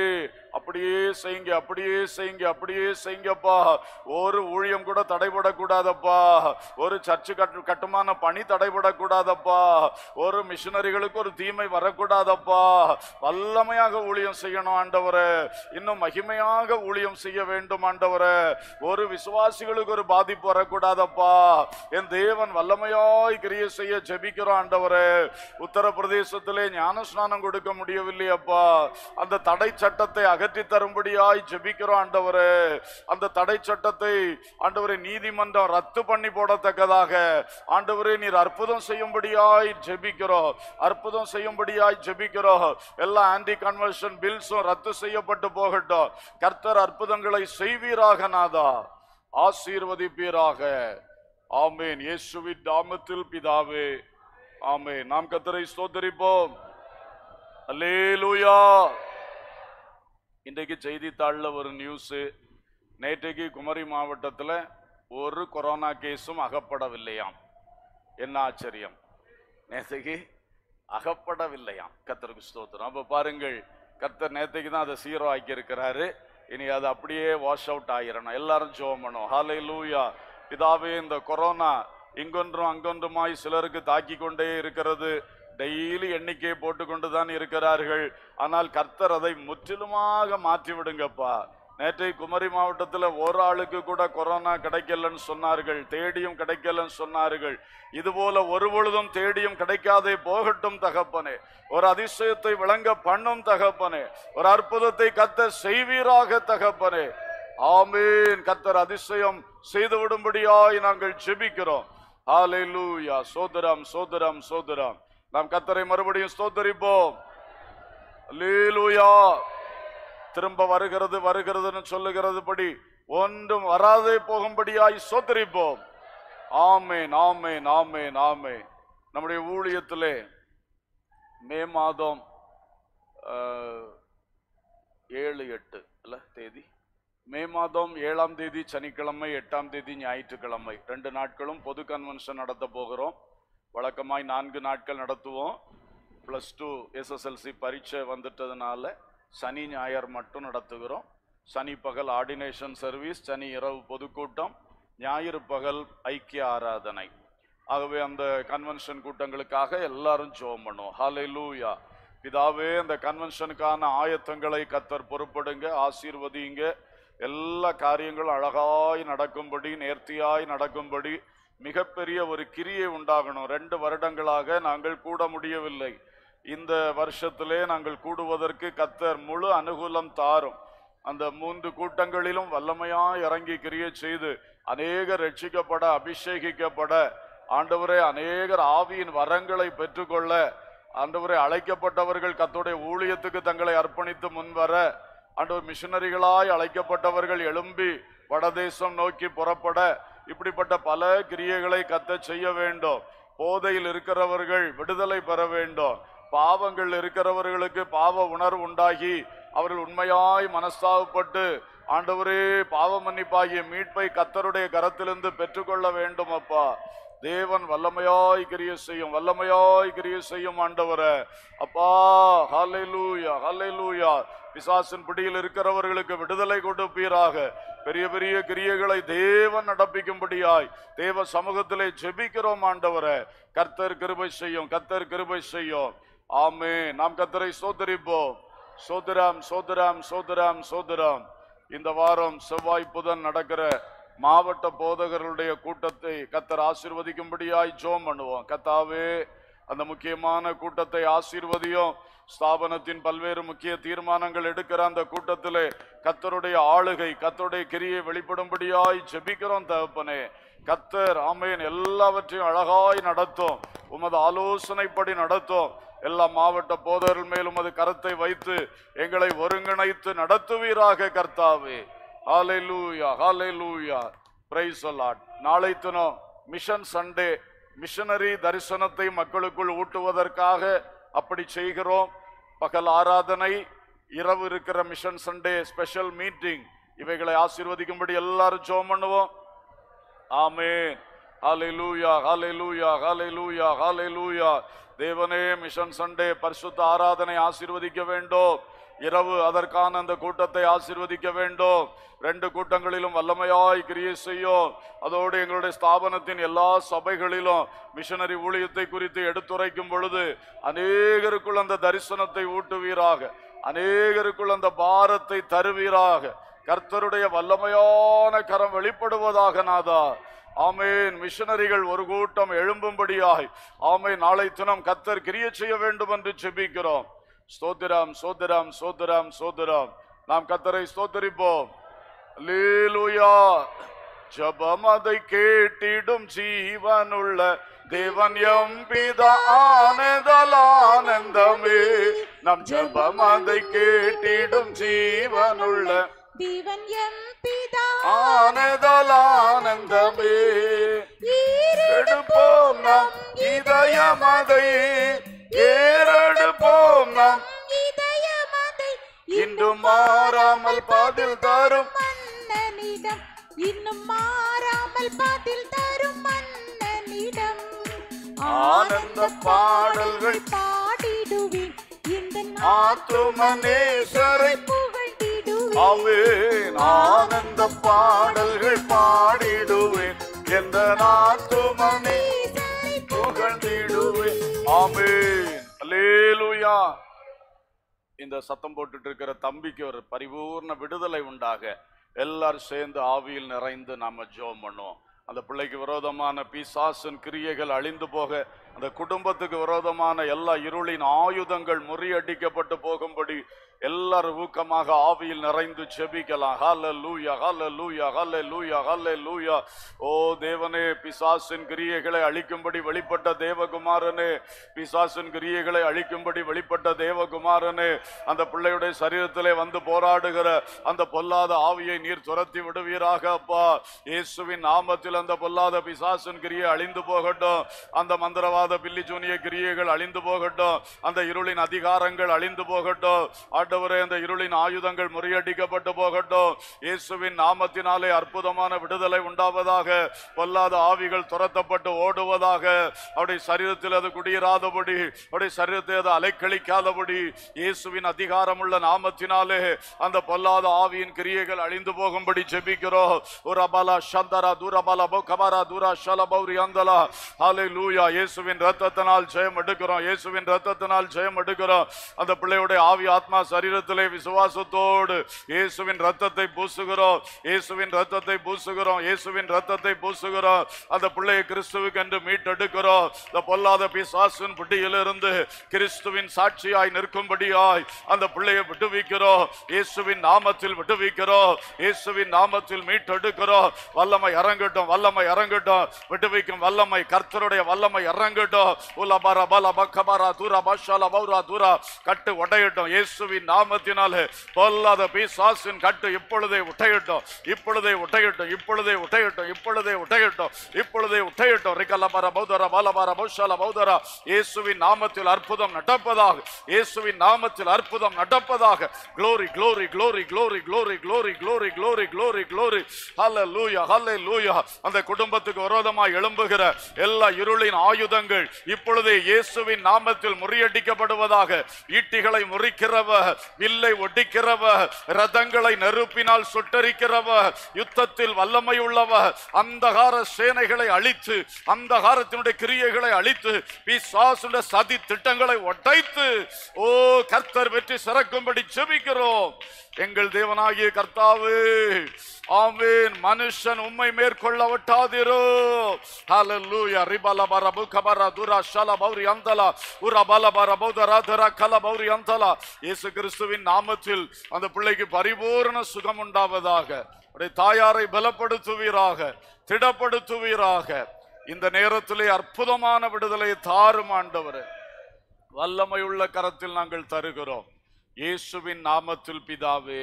அப்படியே செய்யுங்க அப்படியே செய்யுங்க அப்படியே செய்யுங்கப்பா ஒரு ஊழியம் கூட தடைபடக்கூடாதப்பா ஒரு சர்ச்சு கட்டு கட்டுமான பணி தடைபடக்கூடாதப்பா ஒரு மிஷினரிகளுக்கு ஒரு தீமை வரக்கூடாதப்பா வல்லமையாக ஊழியம் செய்யணும் ஆண்டவரே இன்னும் மகிமையாக ஊழியம் செய்ய வேண்டும் ஆண்டவரே ஒரு விசுவாசிகளுக்கு ஒரு பாதிப்பு வரக்கூடாதப்பா என் தேவன் வல்லமையாய் கிரியை செய்ய ஜெபிக்கிறோம் ஆண்டவரே உத்தரப்பிரதேசத்திலே ஞான ஸ்நானம் கொடுக்க முடியவில்லையப்பா அந்த தடை சட்டத்தை அகற்றி தரும்படியாய் ஜெபிக்கிறோம் ஆண்டவரே அந்த தடை சட்டத்தை ஆண்டவரே நீதிமன்றம் ரத்து பண்ணி போடத்தக்கதாக ஆண்டவரே நீர் அற்புதம் செய்யும்படியாய் ஜெபிக்கிறோம் அற்புதம் செய்யும்படியாய் ஜெபிக்கிறோம் எல்லா ஆன்டி கன்வர்ஷன் பில்ஸும் ரத்து செய்யப்பட்டு போகட்டும் கர்த்தர் அற்புதங்களை செய்வீராக நாதா ஆசீர்வதிப்பீராக ஆமேன் இயேசுவின் நாமத்தில் பிதாவே ஆமேன் நாம் கர்த்தரை ஸ்தோத்தரிப்போம் அல்லேலூயா இன்றைக்கு செய்தித்தாளில் ஒரு நியூஸு நேற்றைக்கு குமரி மாவட்டத்தில் ஒரு கொரோனா கேஸும் அகப்படவில்லையாம் என்ன ஆச்சரியம் நேற்றைக்கு அகப்படவில்லையாம் கர்த்தருக்கு ஸ்தோத்திரம் அப்போ பாருங்கள் கர்த்தர் நேற்றைக்கு தான் அதை சீரோ ஆக்கி இருக்கிறாரு இனி அது அப்படியே வாஷ் அவுட் ஆகிரணும் எல்லாரும் ஜோம் பண்ணும் ஹாலை லூயா பிதாவே இந்த கொரோனா இங்கொன்றும் அங்கொன்றுமாய் சிலருக்கு தாக்கி கொண்டே இருக்கிறது டெய்லி எண்ணிக்கை போட்டுக்கொண்டு தான் இருக்கிறார்கள் ஆனால் கர்த்தர் அதை முற்றிலுமாக மாற்றி விடுங்கப்பா நேற்றை குமரி மாவட்டத்தில் ஒரு ஆளுக்கு கூட கொரோனா கிடைக்கலன்னு சொன்னார்கள் தேடியும் கிடைக்கலன்னு சொன்னார்கள் இதுபோல ஒரு பொழுதும் தேடியும் கிடைக்காதே போகட்டும் தகப்பனே ஒரு அதிசயத்தை விளங்க பண்ணும் தகப்பனே ஒரு அற்புதத்தை கத்த செய்வீராக தகப்பனே ஆமீன் கத்தர் அதிசயம் செய்து விடும்படியாய் நாங்கள் ஜெபிக்கிறோம் ஹalleluya சோதரம் சோதரம் சோதரம் நாம் கத்தரை மறுபடியும் ஸ்தோத்தரிப்போம் அல்லேலூயா திரும்ப வருகிறது வருகிறதுன்னு சொல்லுகிறது படி ஒன்றும் வராதே போகும்படியாய் சோத்தரிப்போம் ஆமேன் ஆமேன் ஆமேன் ஆமேன் நம்முடைய ஊழியத்திலே மே மாதம் அஹ், ஏழு எட்டு இல்ல தேதி மே மாதம் ஏழாம் தேதி சனிக்கிழமை எட்டாம் தேதி ஞாயிற்றுக்கிழமை ரெண்டு நாட்களும் பொது கன்வென்ஷன் நடத்த போகிறோம் வழக்கமாய் நான்கு நாட்கள் நடத்துவோம் ப்ளஸ் டூ எஸ்எஸ்எல்சி பரீட்சை வந்துட்டதுனால சனி ஞாயிறு மட்டும் நடத்துகிறோம் சனி பகல் ஆர்டினேஷன் சர்வீஸ் சனி இரவு பொதுக்கூட்டம் ஞாயிறு பகல் ஐக்கிய ஆராதனை ஆகவே அந்த கன்வென்ஷன் கூட்டங்களுக்காக எல்லாரும் ஜெபம் பண்ணுவோம் ஹalleluya பிதாவே அந்த கன்வென்ஷனுக்கான ஆயத்தங்களை கத்தர் பொறுப்படுங்க ஆசீர்வதிங்க எல்லா காரியங்களும் அழகாய் நடக்கும்படி நேர்த்தியாய் நடக்கும்படி மிகப்பெரிய ஒரு கிரியை உண்டாகணும் ரெண்டு வருடங்களாக நாங்கள் கூட முடியவில்லை இந்த வருஷத்திலே நாங்கள் கூடுவதற்கு கத்தர் முழு அனுகூலம் தாரும் அந்த மூன்று கூட்டங்களிலும் வல்லமையாய் இறங்கி கிரியை செய்து அநேகர் ரட்சிக்கப்பட அபிஷேகிக்கப்பட ஆண்டவரே அநேகர் ஆவியின் வரங்களை பெற்றுக்கொள்ள ஆண்டவரே அழைக்கப்பட்டவர்கள் கத்தோடைய ஊழியத்துக்கு தங்களை அர்ப்பணித்து முன்வர ஆண்டவர் மிஷனரிகளாய் அழைக்கப்பட்டவர்கள் எழும்பி வடதேசம் நோக்கி புறப்பட இப்படிப்பட்ட பல கிரியைகளை கத்த செய்ய வேண்டும் போதையில் இருக்கிறவர்கள் விடுதலை பெற வேண்டும் பாவங்கள் இருக்கிறவர்களுக்கு பாவ உணர்வு உண்டாகி அவர்கள் உண்மையாய் மனஸ்தாபப்பட்டு ஆண்டவரே பாவ மன்னிப்பாகிய மீட்பை கத்தருடைய கரத்திலிருந்து பெற்றுக்கொள்ள வேண்டும் அப்பா தேவன் வல்லமையாய் கிரிய செய்யும் வல்லமையாய் கிரிய செய்யும் ஆண்டவரே அப்பா ஹalleluya ஹalleluya பிசாசின் பிடியில் இருக்கிறவர்களுக்கு விடுதலை கொடுப்பீராக பெரிய பெரிய கிரியைகளை தேவன் நடப்பிக்கும்படியாய் தேவ சமூகத்திலே ஜெபிக்கிறோம் ஆண்டவரே கர்த்தர் கிருபை செய்யும் கர்த்தர் கிருபை செய்யும் ஆமே நாம் கர்த்தரை சோதரிப்போம் சோதராம் சோதராம் சோதராம் சோதராம் இந்த வாரம் செவ்வாய் புதன் நடக்கிற மாவட்ட போதகர்களுடைய கூட்டத்தை கத்தர் ஆசீர்வதிக்கும்படியாய் ஜோம் பண்ணுவோம் கத்தாவே அந்த முக்கியமான கூட்டத்தை ஆசீர்வதியும் ஸ்தாபனத்தின் பல்வேறு முக்கிய தீர்மானங்கள் எடுக்கிற அந்த கூட்டத்திலே கத்தருடைய ஆளுகை கத்தருடைய கிரியை வெளிப்படும்படியாய் ஜெபிக்கிறோம் தகப்பனே கத்தர் ஆமேன் எல்லாவற்றையும் அழகாய் நடத்தும் உமது ஆலோசனைப்படி நடத்தும் எல்லா மாவட்ட போதர்கள் மேலும் அது கரத்தை வைத்து எங்களை ஒருங்கிணைத்து நடத்துவீராக கர்த்தாவே ஹalleluya ஹalleluya praise the lord நாளை தினம் மிஷன் சண்டே மிஷனரி தரிசனத்தை மக்களுக்குள் ஊட்டுவதற்காக அப்படி செய்கிறோம் பகல் ஆராதனை இரவு இருக்கிற மிஷன் சண்டே ஸ்பெஷல் மீட்டிங் இவைகளை ஆசீர்வதிக்கும்படி எல்லாரும் ஜெபம் பண்ணுவோம் ஆமென் ஹalleluya ஹalleluya ஹalleluya ஹalleluya தேவனே மிஷன் சண்டே பரிசுத்த ஆராதனை ஆசீர்வதிக்க வேண்டும் இரவு அதற்கான அந்த கூட்டத்தை ஆசீர்வதிக்க வேண்டும் ரெண்டு கூட்டங்களிலும் வல்லமையாய் கிரியை செய்யும் அதோடு எங்களுடைய ஸ்தாபனத்தின் எல்லா சபைகளிலும் மிஷனரி ஊழியத்தை குறித்து எடுத்துரைக்கும் பொழுது அநேகருக்குள் அந்த தரிசனத்தை ஊட்டுவீராக அநேகருக்குள் அந்த பாரத்தை தருவீராக கர்த்தருடைய வல்லமையான கரம் வெளிப்படுவதாக நாதா ஆமேன் மிஷனரிகள் ஒரு கூட்டம் எழும்பும்படியாய் ஆமேன் நாளை தினம் கர்த்தர் கிரிய செய்ய வேண்டும் என்று செபிக்கிறோம் ஸ்தோத்திரம் சோதரம் சோதரம் சோதரம் நாம் கர்த்தரை ஸ்தோத்தரிப்போம் அல்லேலூயா ஜபம் அதை கேட்டிடும் ஜீவனுள்ள தேவன் எம் பிதா ஆனதல் ஆனந்தமே நம் ஜபம் அதை கேட்டிடும் ஜீவனுள்ள தேவன் எம் பிதா ஆனதல் ஆனந்தமே எடுப்போம் நம் இதயமதை ஏறெடுப்போம் நம் இதயமதை இன்றும் மாறாமல் பதில் தரும் மன்னனிடம் இன்னும் மாறாமல் பதில் தரும் மன்னனிடம் ஆனந்த பாடல்கள் பாடிடுவேன் இந்த ஆத்துமனேசரை புகழ்ந்திடுவேன் ஆவேன் ஆனந்த பாடல்கள் பாடிடுவேன் எந்த நாத்துமனே புகழ்ந்திடுவேன் ஆமென் அல்லேலூயா இந்த சத்தம் போட்டுட்டு இருக்கிற தம்பிக்கு ஒரு பரிபூர்ண விடுதலை உண்டாக எல்லாரும் சேர்ந்து ஆவியில் நிறைந்து நாம ஜெபம் பண்ணுவோம் அந்த பிள்ளைக்கு விரோதமான பிசாசின் கிரியைகள் அழிந்து போக அந்த குடும்பத்துக்கு விரோதமான எல்லா இருளின் ஆயுதங்கள் முறியடிக்கப்பட்டு போகும்படி எல்லாரும் ஊக்கமாக ஆவியில் நிறைந்து செபிக்கலாம் ஹல்ல லூயா ஹல்ல லூயா ஹல்ல லூயா ஹல்ல லூயா ஓ தேவனே பிசாசின் கிரியைகளை அழிக்கும்படி வெளிப்பட்ட தேவகுமாரனே பிசாசின் கிரியைகளை அழிக்கும்படி வெளிப்பட்ட தேவகுமாரனே அந்த பிள்ளையுடைய சரீரத்திலே வந்து போராடுகிற அந்த பொல்லாத ஆவியை நீர் துரத்தி விடுவீராக அப்பா இயேசுவின் நாமத்தில் அந்த பொல்லாத பிசாசின் கிரியை அழிந்து போகட்டும் அந்த மந்திரவாத பில்லி ஜூனிய கிரியைகள் அழிந்து போகட்டும் அந்த இருளின் அதிகாரங்கள் அழிந்து போகட்டும் ஆண்டவரே அந்த இருளின் ஆயுதங்கள் முறியடிக்கப்பட்டு போகட்டும் இயேசுவின் நாமத்தினாலே அற்புதமான விடுதலை உண்டாவதாக பொல்லாத ஆவிகள் துரத்தப்பட்டு ஓடுவதாக அவருடைய சரீரத்தில் அது குடியிராதபடி அவருடைய சரீரத்தை அது அலைக்கழிக்காதபடி இயேசுவின் அதிகாரமுள்ள நாமத்தினாலே அந்த பொல்லாத ஆவியின் கிரியைகள் அழிந்து போகும்படி ஜெபிக்கிறோம் ஒரு அபாலா சந்தரா தூரபாலா கபாரா தூரா ஷலபௌரி அந்தலா ஹாலே லூயா இயேசுவின் ரத்தத்தினால் ஜெயம் எடுக்கிறோம் இயேசுவின் ரத்தத்தினால் ஜெயம் எடுக்கிறோம் அந்த பிள்ளையுடைய ஆவி ஆத்மா சரீரத்திலே விசுவாசத்தோடு இயேசுவின் ரத்தத்தை பூசுகிறோம் இயேசுவின் ரத்தத்தை பூசுகிறோம் இயேசுவின் ரத்தத்தை பூசுகிறோம் அந்த பிள்ளையை கிறிஸ்துவுக்கு என்று மீட்டெடுக்கிறோம் இந்த பொல்லாத பிசாசின் பிடியிலிருந்து கிறிஸ்துவின் சாட்சியாய் நிற்கும்படியாய் அந்த பிள்ளையை விடுவிக்கிறோம் இயேசுவின் நாமத்தில் விடுவிக்கிறோம் இயேசுவின் நாமத்தில் மீட்டெடுக்கிறோம் வல்லமை இறங்கட்டும் வல்லமை இறங்கட்டும் விடுவிக்கும் வல்லமை கர்த்தருடைய வல்லமை இறங்கட்டும் உலபர பல பக்கபரா தூரா பஷால பௌரா தூரா கட்டு உடையட்டும் இயேசுவின் நாமத்தினாலே பொல்லாத பிசாசின் கட்டு இப்பொழுதே உடையட்டும் இப்பொழுதே உடையட்டும் இப்பொழுதே உடையட்டும் இப்பொழுதே உடையட்டும் இப்பொழுதே உடையட்டும் ரிகலபர பௌதர பாலபர பௌஷால பௌதரா இயேசுவின் நாமத்தில் அற்புதம் நடப்பதாக இயேசுவின் நாமத்தில் அற்புதம் நடப்பதாக glory glory glory glory glory glory glory glory glory glory hallelujah hallelujah அந்த குடும்பத்துக்கு விரோதமாய் எழும்புகிற எல்லா இருளின் ஆயுதங்கள் இப்பொழுதே இயேசுவின் நாமத்தில் முறியடிக்கப்படுவதாக ஈட்டிகளை முறிக்கிறவ வில்லை ஒடிக்கிறவ ரதங்களை நெருப்பினால் சுட்டரிக்கிறவ யுத்தத்தில் வல்லமை உள்ளவ அந்தகார சேனைகளை அழித்து அந்தகாரத்தினுடைய கிரியைகளை அழித்து பிசாசுடைய சதி திட்டங்களை ஒட்டைத்து ஓ கர்த்தர் வெற்றி சிறக்கும்படி செபிக்கிறோம் எங்கள் தேவனாகிய கர்த்தாவே ஆமேன் மனுஷன் உம்மை மேற்கொள்ள விட்டாதிரோ ஹalleluya ரிபல பரபு கபர துரா ஷல பௌரி அந்தலா உர பல பர பௌதரா தர கல பௌரி அந்தலா இயேசு கிறிஸ்துவின் நாமத்தில் அந்த பிள்ளைக்கு பரிபூரண சுகம் உண்டாவதாக உடைய தாயாரை பலப்படுத்துவீராக திடப்படுத்துவீராக இந்த நேரத்திலே அற்புதமான விடுதலை தாரும் ஆண்டவரே வல்லமையுள்ள கரத்தில் நாங்கள் தருகிறோம் இயேசுவின் நாமத்தில் பிதாவே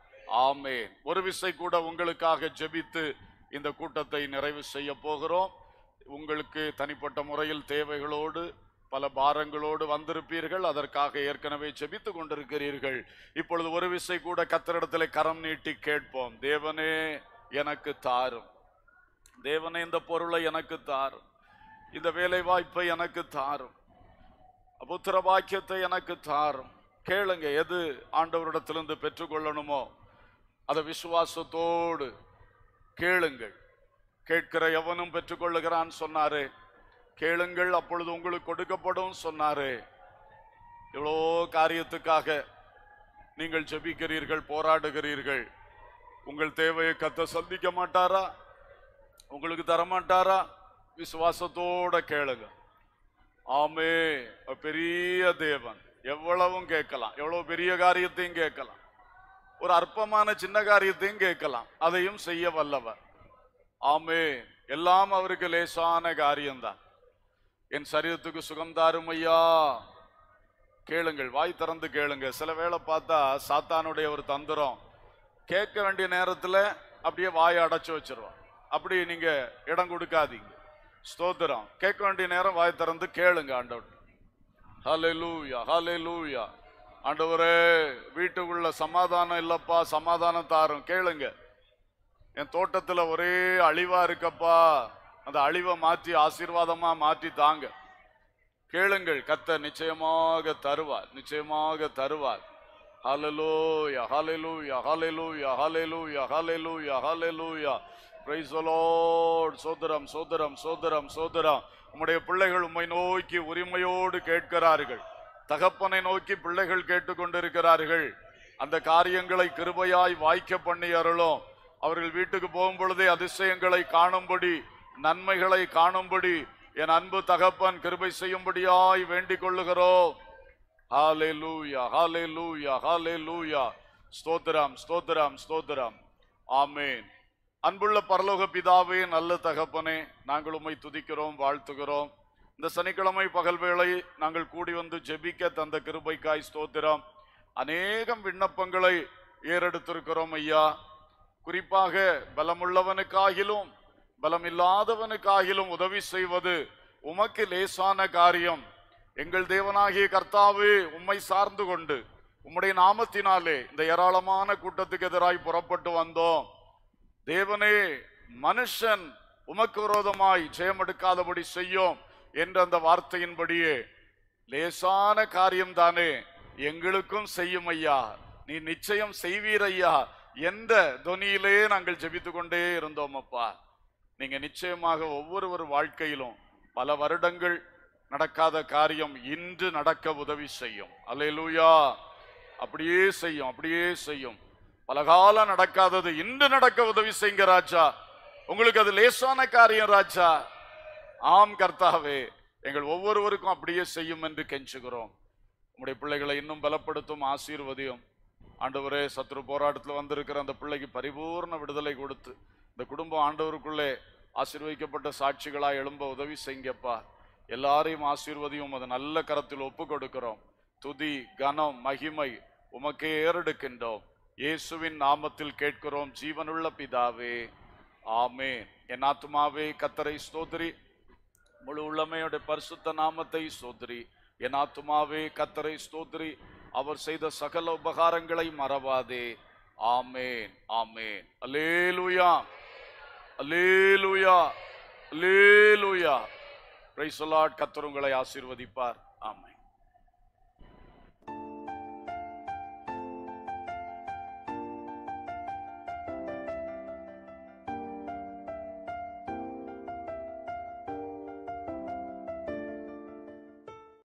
ஆமென் ஒரு விசை கூட உங்களுக்காக ஜெபித்து இந்த கூட்டத்தை நிறைவு செய்ய போகிறோம் உங்களுக்கு தனிப்பட்ட முறையில் தேவைகளோடு பல பாரங்களோடு வந்திருப்பீர்கள் அதற்காக ஏற்கனவே ஜெபித்து கொண்டிருக்கிறீர்கள் இப்பொழுது ஒரு விசை கூட கத்தரிடத்தில் கரம் நீட்டி கேட்போம் தேவனே எனக்கு தாரும் தேவனே இந்த பொருளை எனக்கு தாரும் இந்த வேலை வாய்ப்பை எனக்கு தாரும் புத்திர பாக்கியத்தை எனக்கு தாரும் கேளுங்க எது ஆண்டவரிடத்திலிருந்து பெற்றுக்கொள்ளணுமோ அதை விசுவாசத்தோடு கேளுங்கள் கேட்கிற எவனும் பெற்றுக்கொள்ளுகிறான் சொன்னாரு கேளுங்கள் அப்பொழுது உங்களுக்கு கொடுக்கப்படும் சொன்னாரு இவ்வளோ காரியத்துக்காக நீங்கள் ஜெபிக்கிறீர்கள் போராடுகிறீர்கள் உங்கள் தேவையை கத்த சந்திக்க மாட்டாரா உங்களுக்கு தர மாட்டாரா விசுவாசத்தோட கேளுங்க ஆமே அவர் பெரிய தேவன் எவ்வளவும் கேட்கலாம் எவ்வளவு பெரிய காரியத்தையும் கேட்கலாம் ஒரு அற்பமான சின்ன காரியத்தையும் கேட்கலாம் அதையும் செய்ய வல்லவர் ஆமே எல்லாம் அவருக்கு லேசான காரியம்தான் என் சரீரத்துக்கு சுகம் தாரும் ஐயா கேளுங்கள் வாய் திறந்து கேளுங்க சில வேளை பார்த்தா சாத்தானுடைய ஒரு தந்திரம் கேட்க வேண்டிய நேரத்துல அப்படியே வாயை அடைச்சு வச்சிருவான் அப்படி நீங்க இடம் கொடுக்காதீங்க ஸ்தோத்திரம் கேட்க வேண்டிய நேரம் வாய் திறந்து கேளுங்க ஆண்டவர் ஹalleluya ஹalleluya ஆண்டவரே வீட்டுக்குள்ள சமாதானம் இல்லப்பா சமாதானம் தாரும் கேளுங்க என் தோட்டத்துல ஒரே அழிவா இருக்கப்பா அந்த அழிவை மாற்றி ஆசீர்வாதமா மாற்றி தாங்க கேளுங்கள் கத்த நிச்சயமாக தருவார் நிச்சயமாக தருவார் ஹalleluya ஹalleluya ஹalleluya ஹalleluya ஹalleluya ஹalleluya praise the lord சோதரம் சோதரம் சோதரம் சோதரம் உம்முடைய பிள்ளைகள் உம்மை நோக்கி உரிமையோடு கேட்கிறார்கள் தகப்பனை நோக்கி பிள்ளைகள் கேட்டுக்கொண்டிருக்கிறார்கள் அந்த காரியங்களை கிருபையாய் வாய்க்க பண்ணி அருளும் அவர்கள் வீட்டுக்கு போகும் பொழுதே அதிசயங்களை காணும்படி நன்மைகளை காணும்படி என் அன்பு தகப்பன் கிருபை செய்யும்படியாய் வேண்டிக் கொள்ளுகிறோம் ஹalleluya ஹalleluya ஹalleluya ஸ்தோத்திரம் ஸ்தோத்திரம் ஸ்தோத்திரம் ஆமென் அன்புள்ள பரலோக பிதாவே நல்ல தகப்பனே நாங்கள் உம்மை துதிக்கிறோம் வாழ்த்துகிறோம் இந்த சனிக்கிழமை பகல் வேளை நாங்கள் கூடி வந்து ஜெபிக்க தந்த கிருபைக்காய் ஸ்தோத்திரம் அநேகம் விண்ணப்பங்களை ஏறெடுத்திருக்கிறோம் ஐயா குறிப்பாக பலமுள்ளவனுக்காகிலும் பலமில்லாதவனுக்காகிலும் உதவி செய்வது உமக்கு லேசான காரியம் எங்கள் தேவனாகிய கர்த்தாவே உம்மை சார்ந்து கொண்டு உம்முடைய நாமத்தினாலே இந்த ஏராளமான கூட்டத்துக்கு எதிராய் புறப்பட்டு வந்தோம் தேவனே மனுஷன் உமக்கு விரோதமாய் ஜெயமெடுக்காதபடி செய்யும் என்ற அந்த வார்த்தையின்படியே லேசான காரியம்தானே எங்களுக்கும் செய்யும் ஐயா நீ நிச்சயம் செய்வீர் ஐயா என்ற தொனியிலே நாங்கள் ஜெபித்து கொண்டே இருந்தோம் அப்பா நீங்க நிச்சயமாக ஒவ்வொருவர் வாழ்க்கையிலும் பல வருடங்கள் நடக்காத காரியம் இன்று நடக்க உதவி செய்யும் அல்லேலூயா அப்படியே செய்யும் அப்படியே செய்யும் பல காலம் நடக்காதது இன்று நடக்க உதவி செய்யுங்க ராஜா உங்களுக்கு அது லேசான காரியம் ராஜா ஆம் கர்த்தாவே எங்கள் ஒவ்வொருவருக்கும் அப்படியே செய்யும் என்று கெஞ்சுகிறோம் உம்முடைய பிள்ளைகளை இன்னும் பலப்படுத்தும் ஆசீர்வதியும் ஆண்டவரே சத்ரு போராட்டத்தில் வந்திருக்கிற அந்த பிள்ளைக்கு பரிபூர்ண விடுதலை கொடுத்து இந்த குடும்பம் ஆண்டவருக்குள்ளே ஆசீர்வதிக்கப்பட்ட சாட்சிகளாய் எழும்ப உதவி செய்யுங்கப்பா எல்லாரையும் ஆசீர்வதியும் அது நல்ல கரத்தில் ஒப்பு கொடுக்கிறோம் துதி கனம் மகிமை உமக்கே ஏறெடுக்கின்றோம் இயேசுவின் நாமத்தில் கேட்கிறோம் ஜீவனுள்ள பிதாவே ஆமென் என் ஆத்துமாவே கத்தரை ஸ்தோத்திரி முழு உள்ளமையோட பரிசுத்த நாமத்தை ஸ்தோத்திரி என் ஆத்துமாவே கத்தரை ஸ்தோத்திரி அவர் செய்த சகல உபகாரங்களை மறவாதே ஆமேன் ஆமேன் அல்லேலூயா அல்லேலூயா அல்லேலூயா பிரைஸ் கத்தர் உங்களை ஆசீர்வதிப்பார் ஆமென்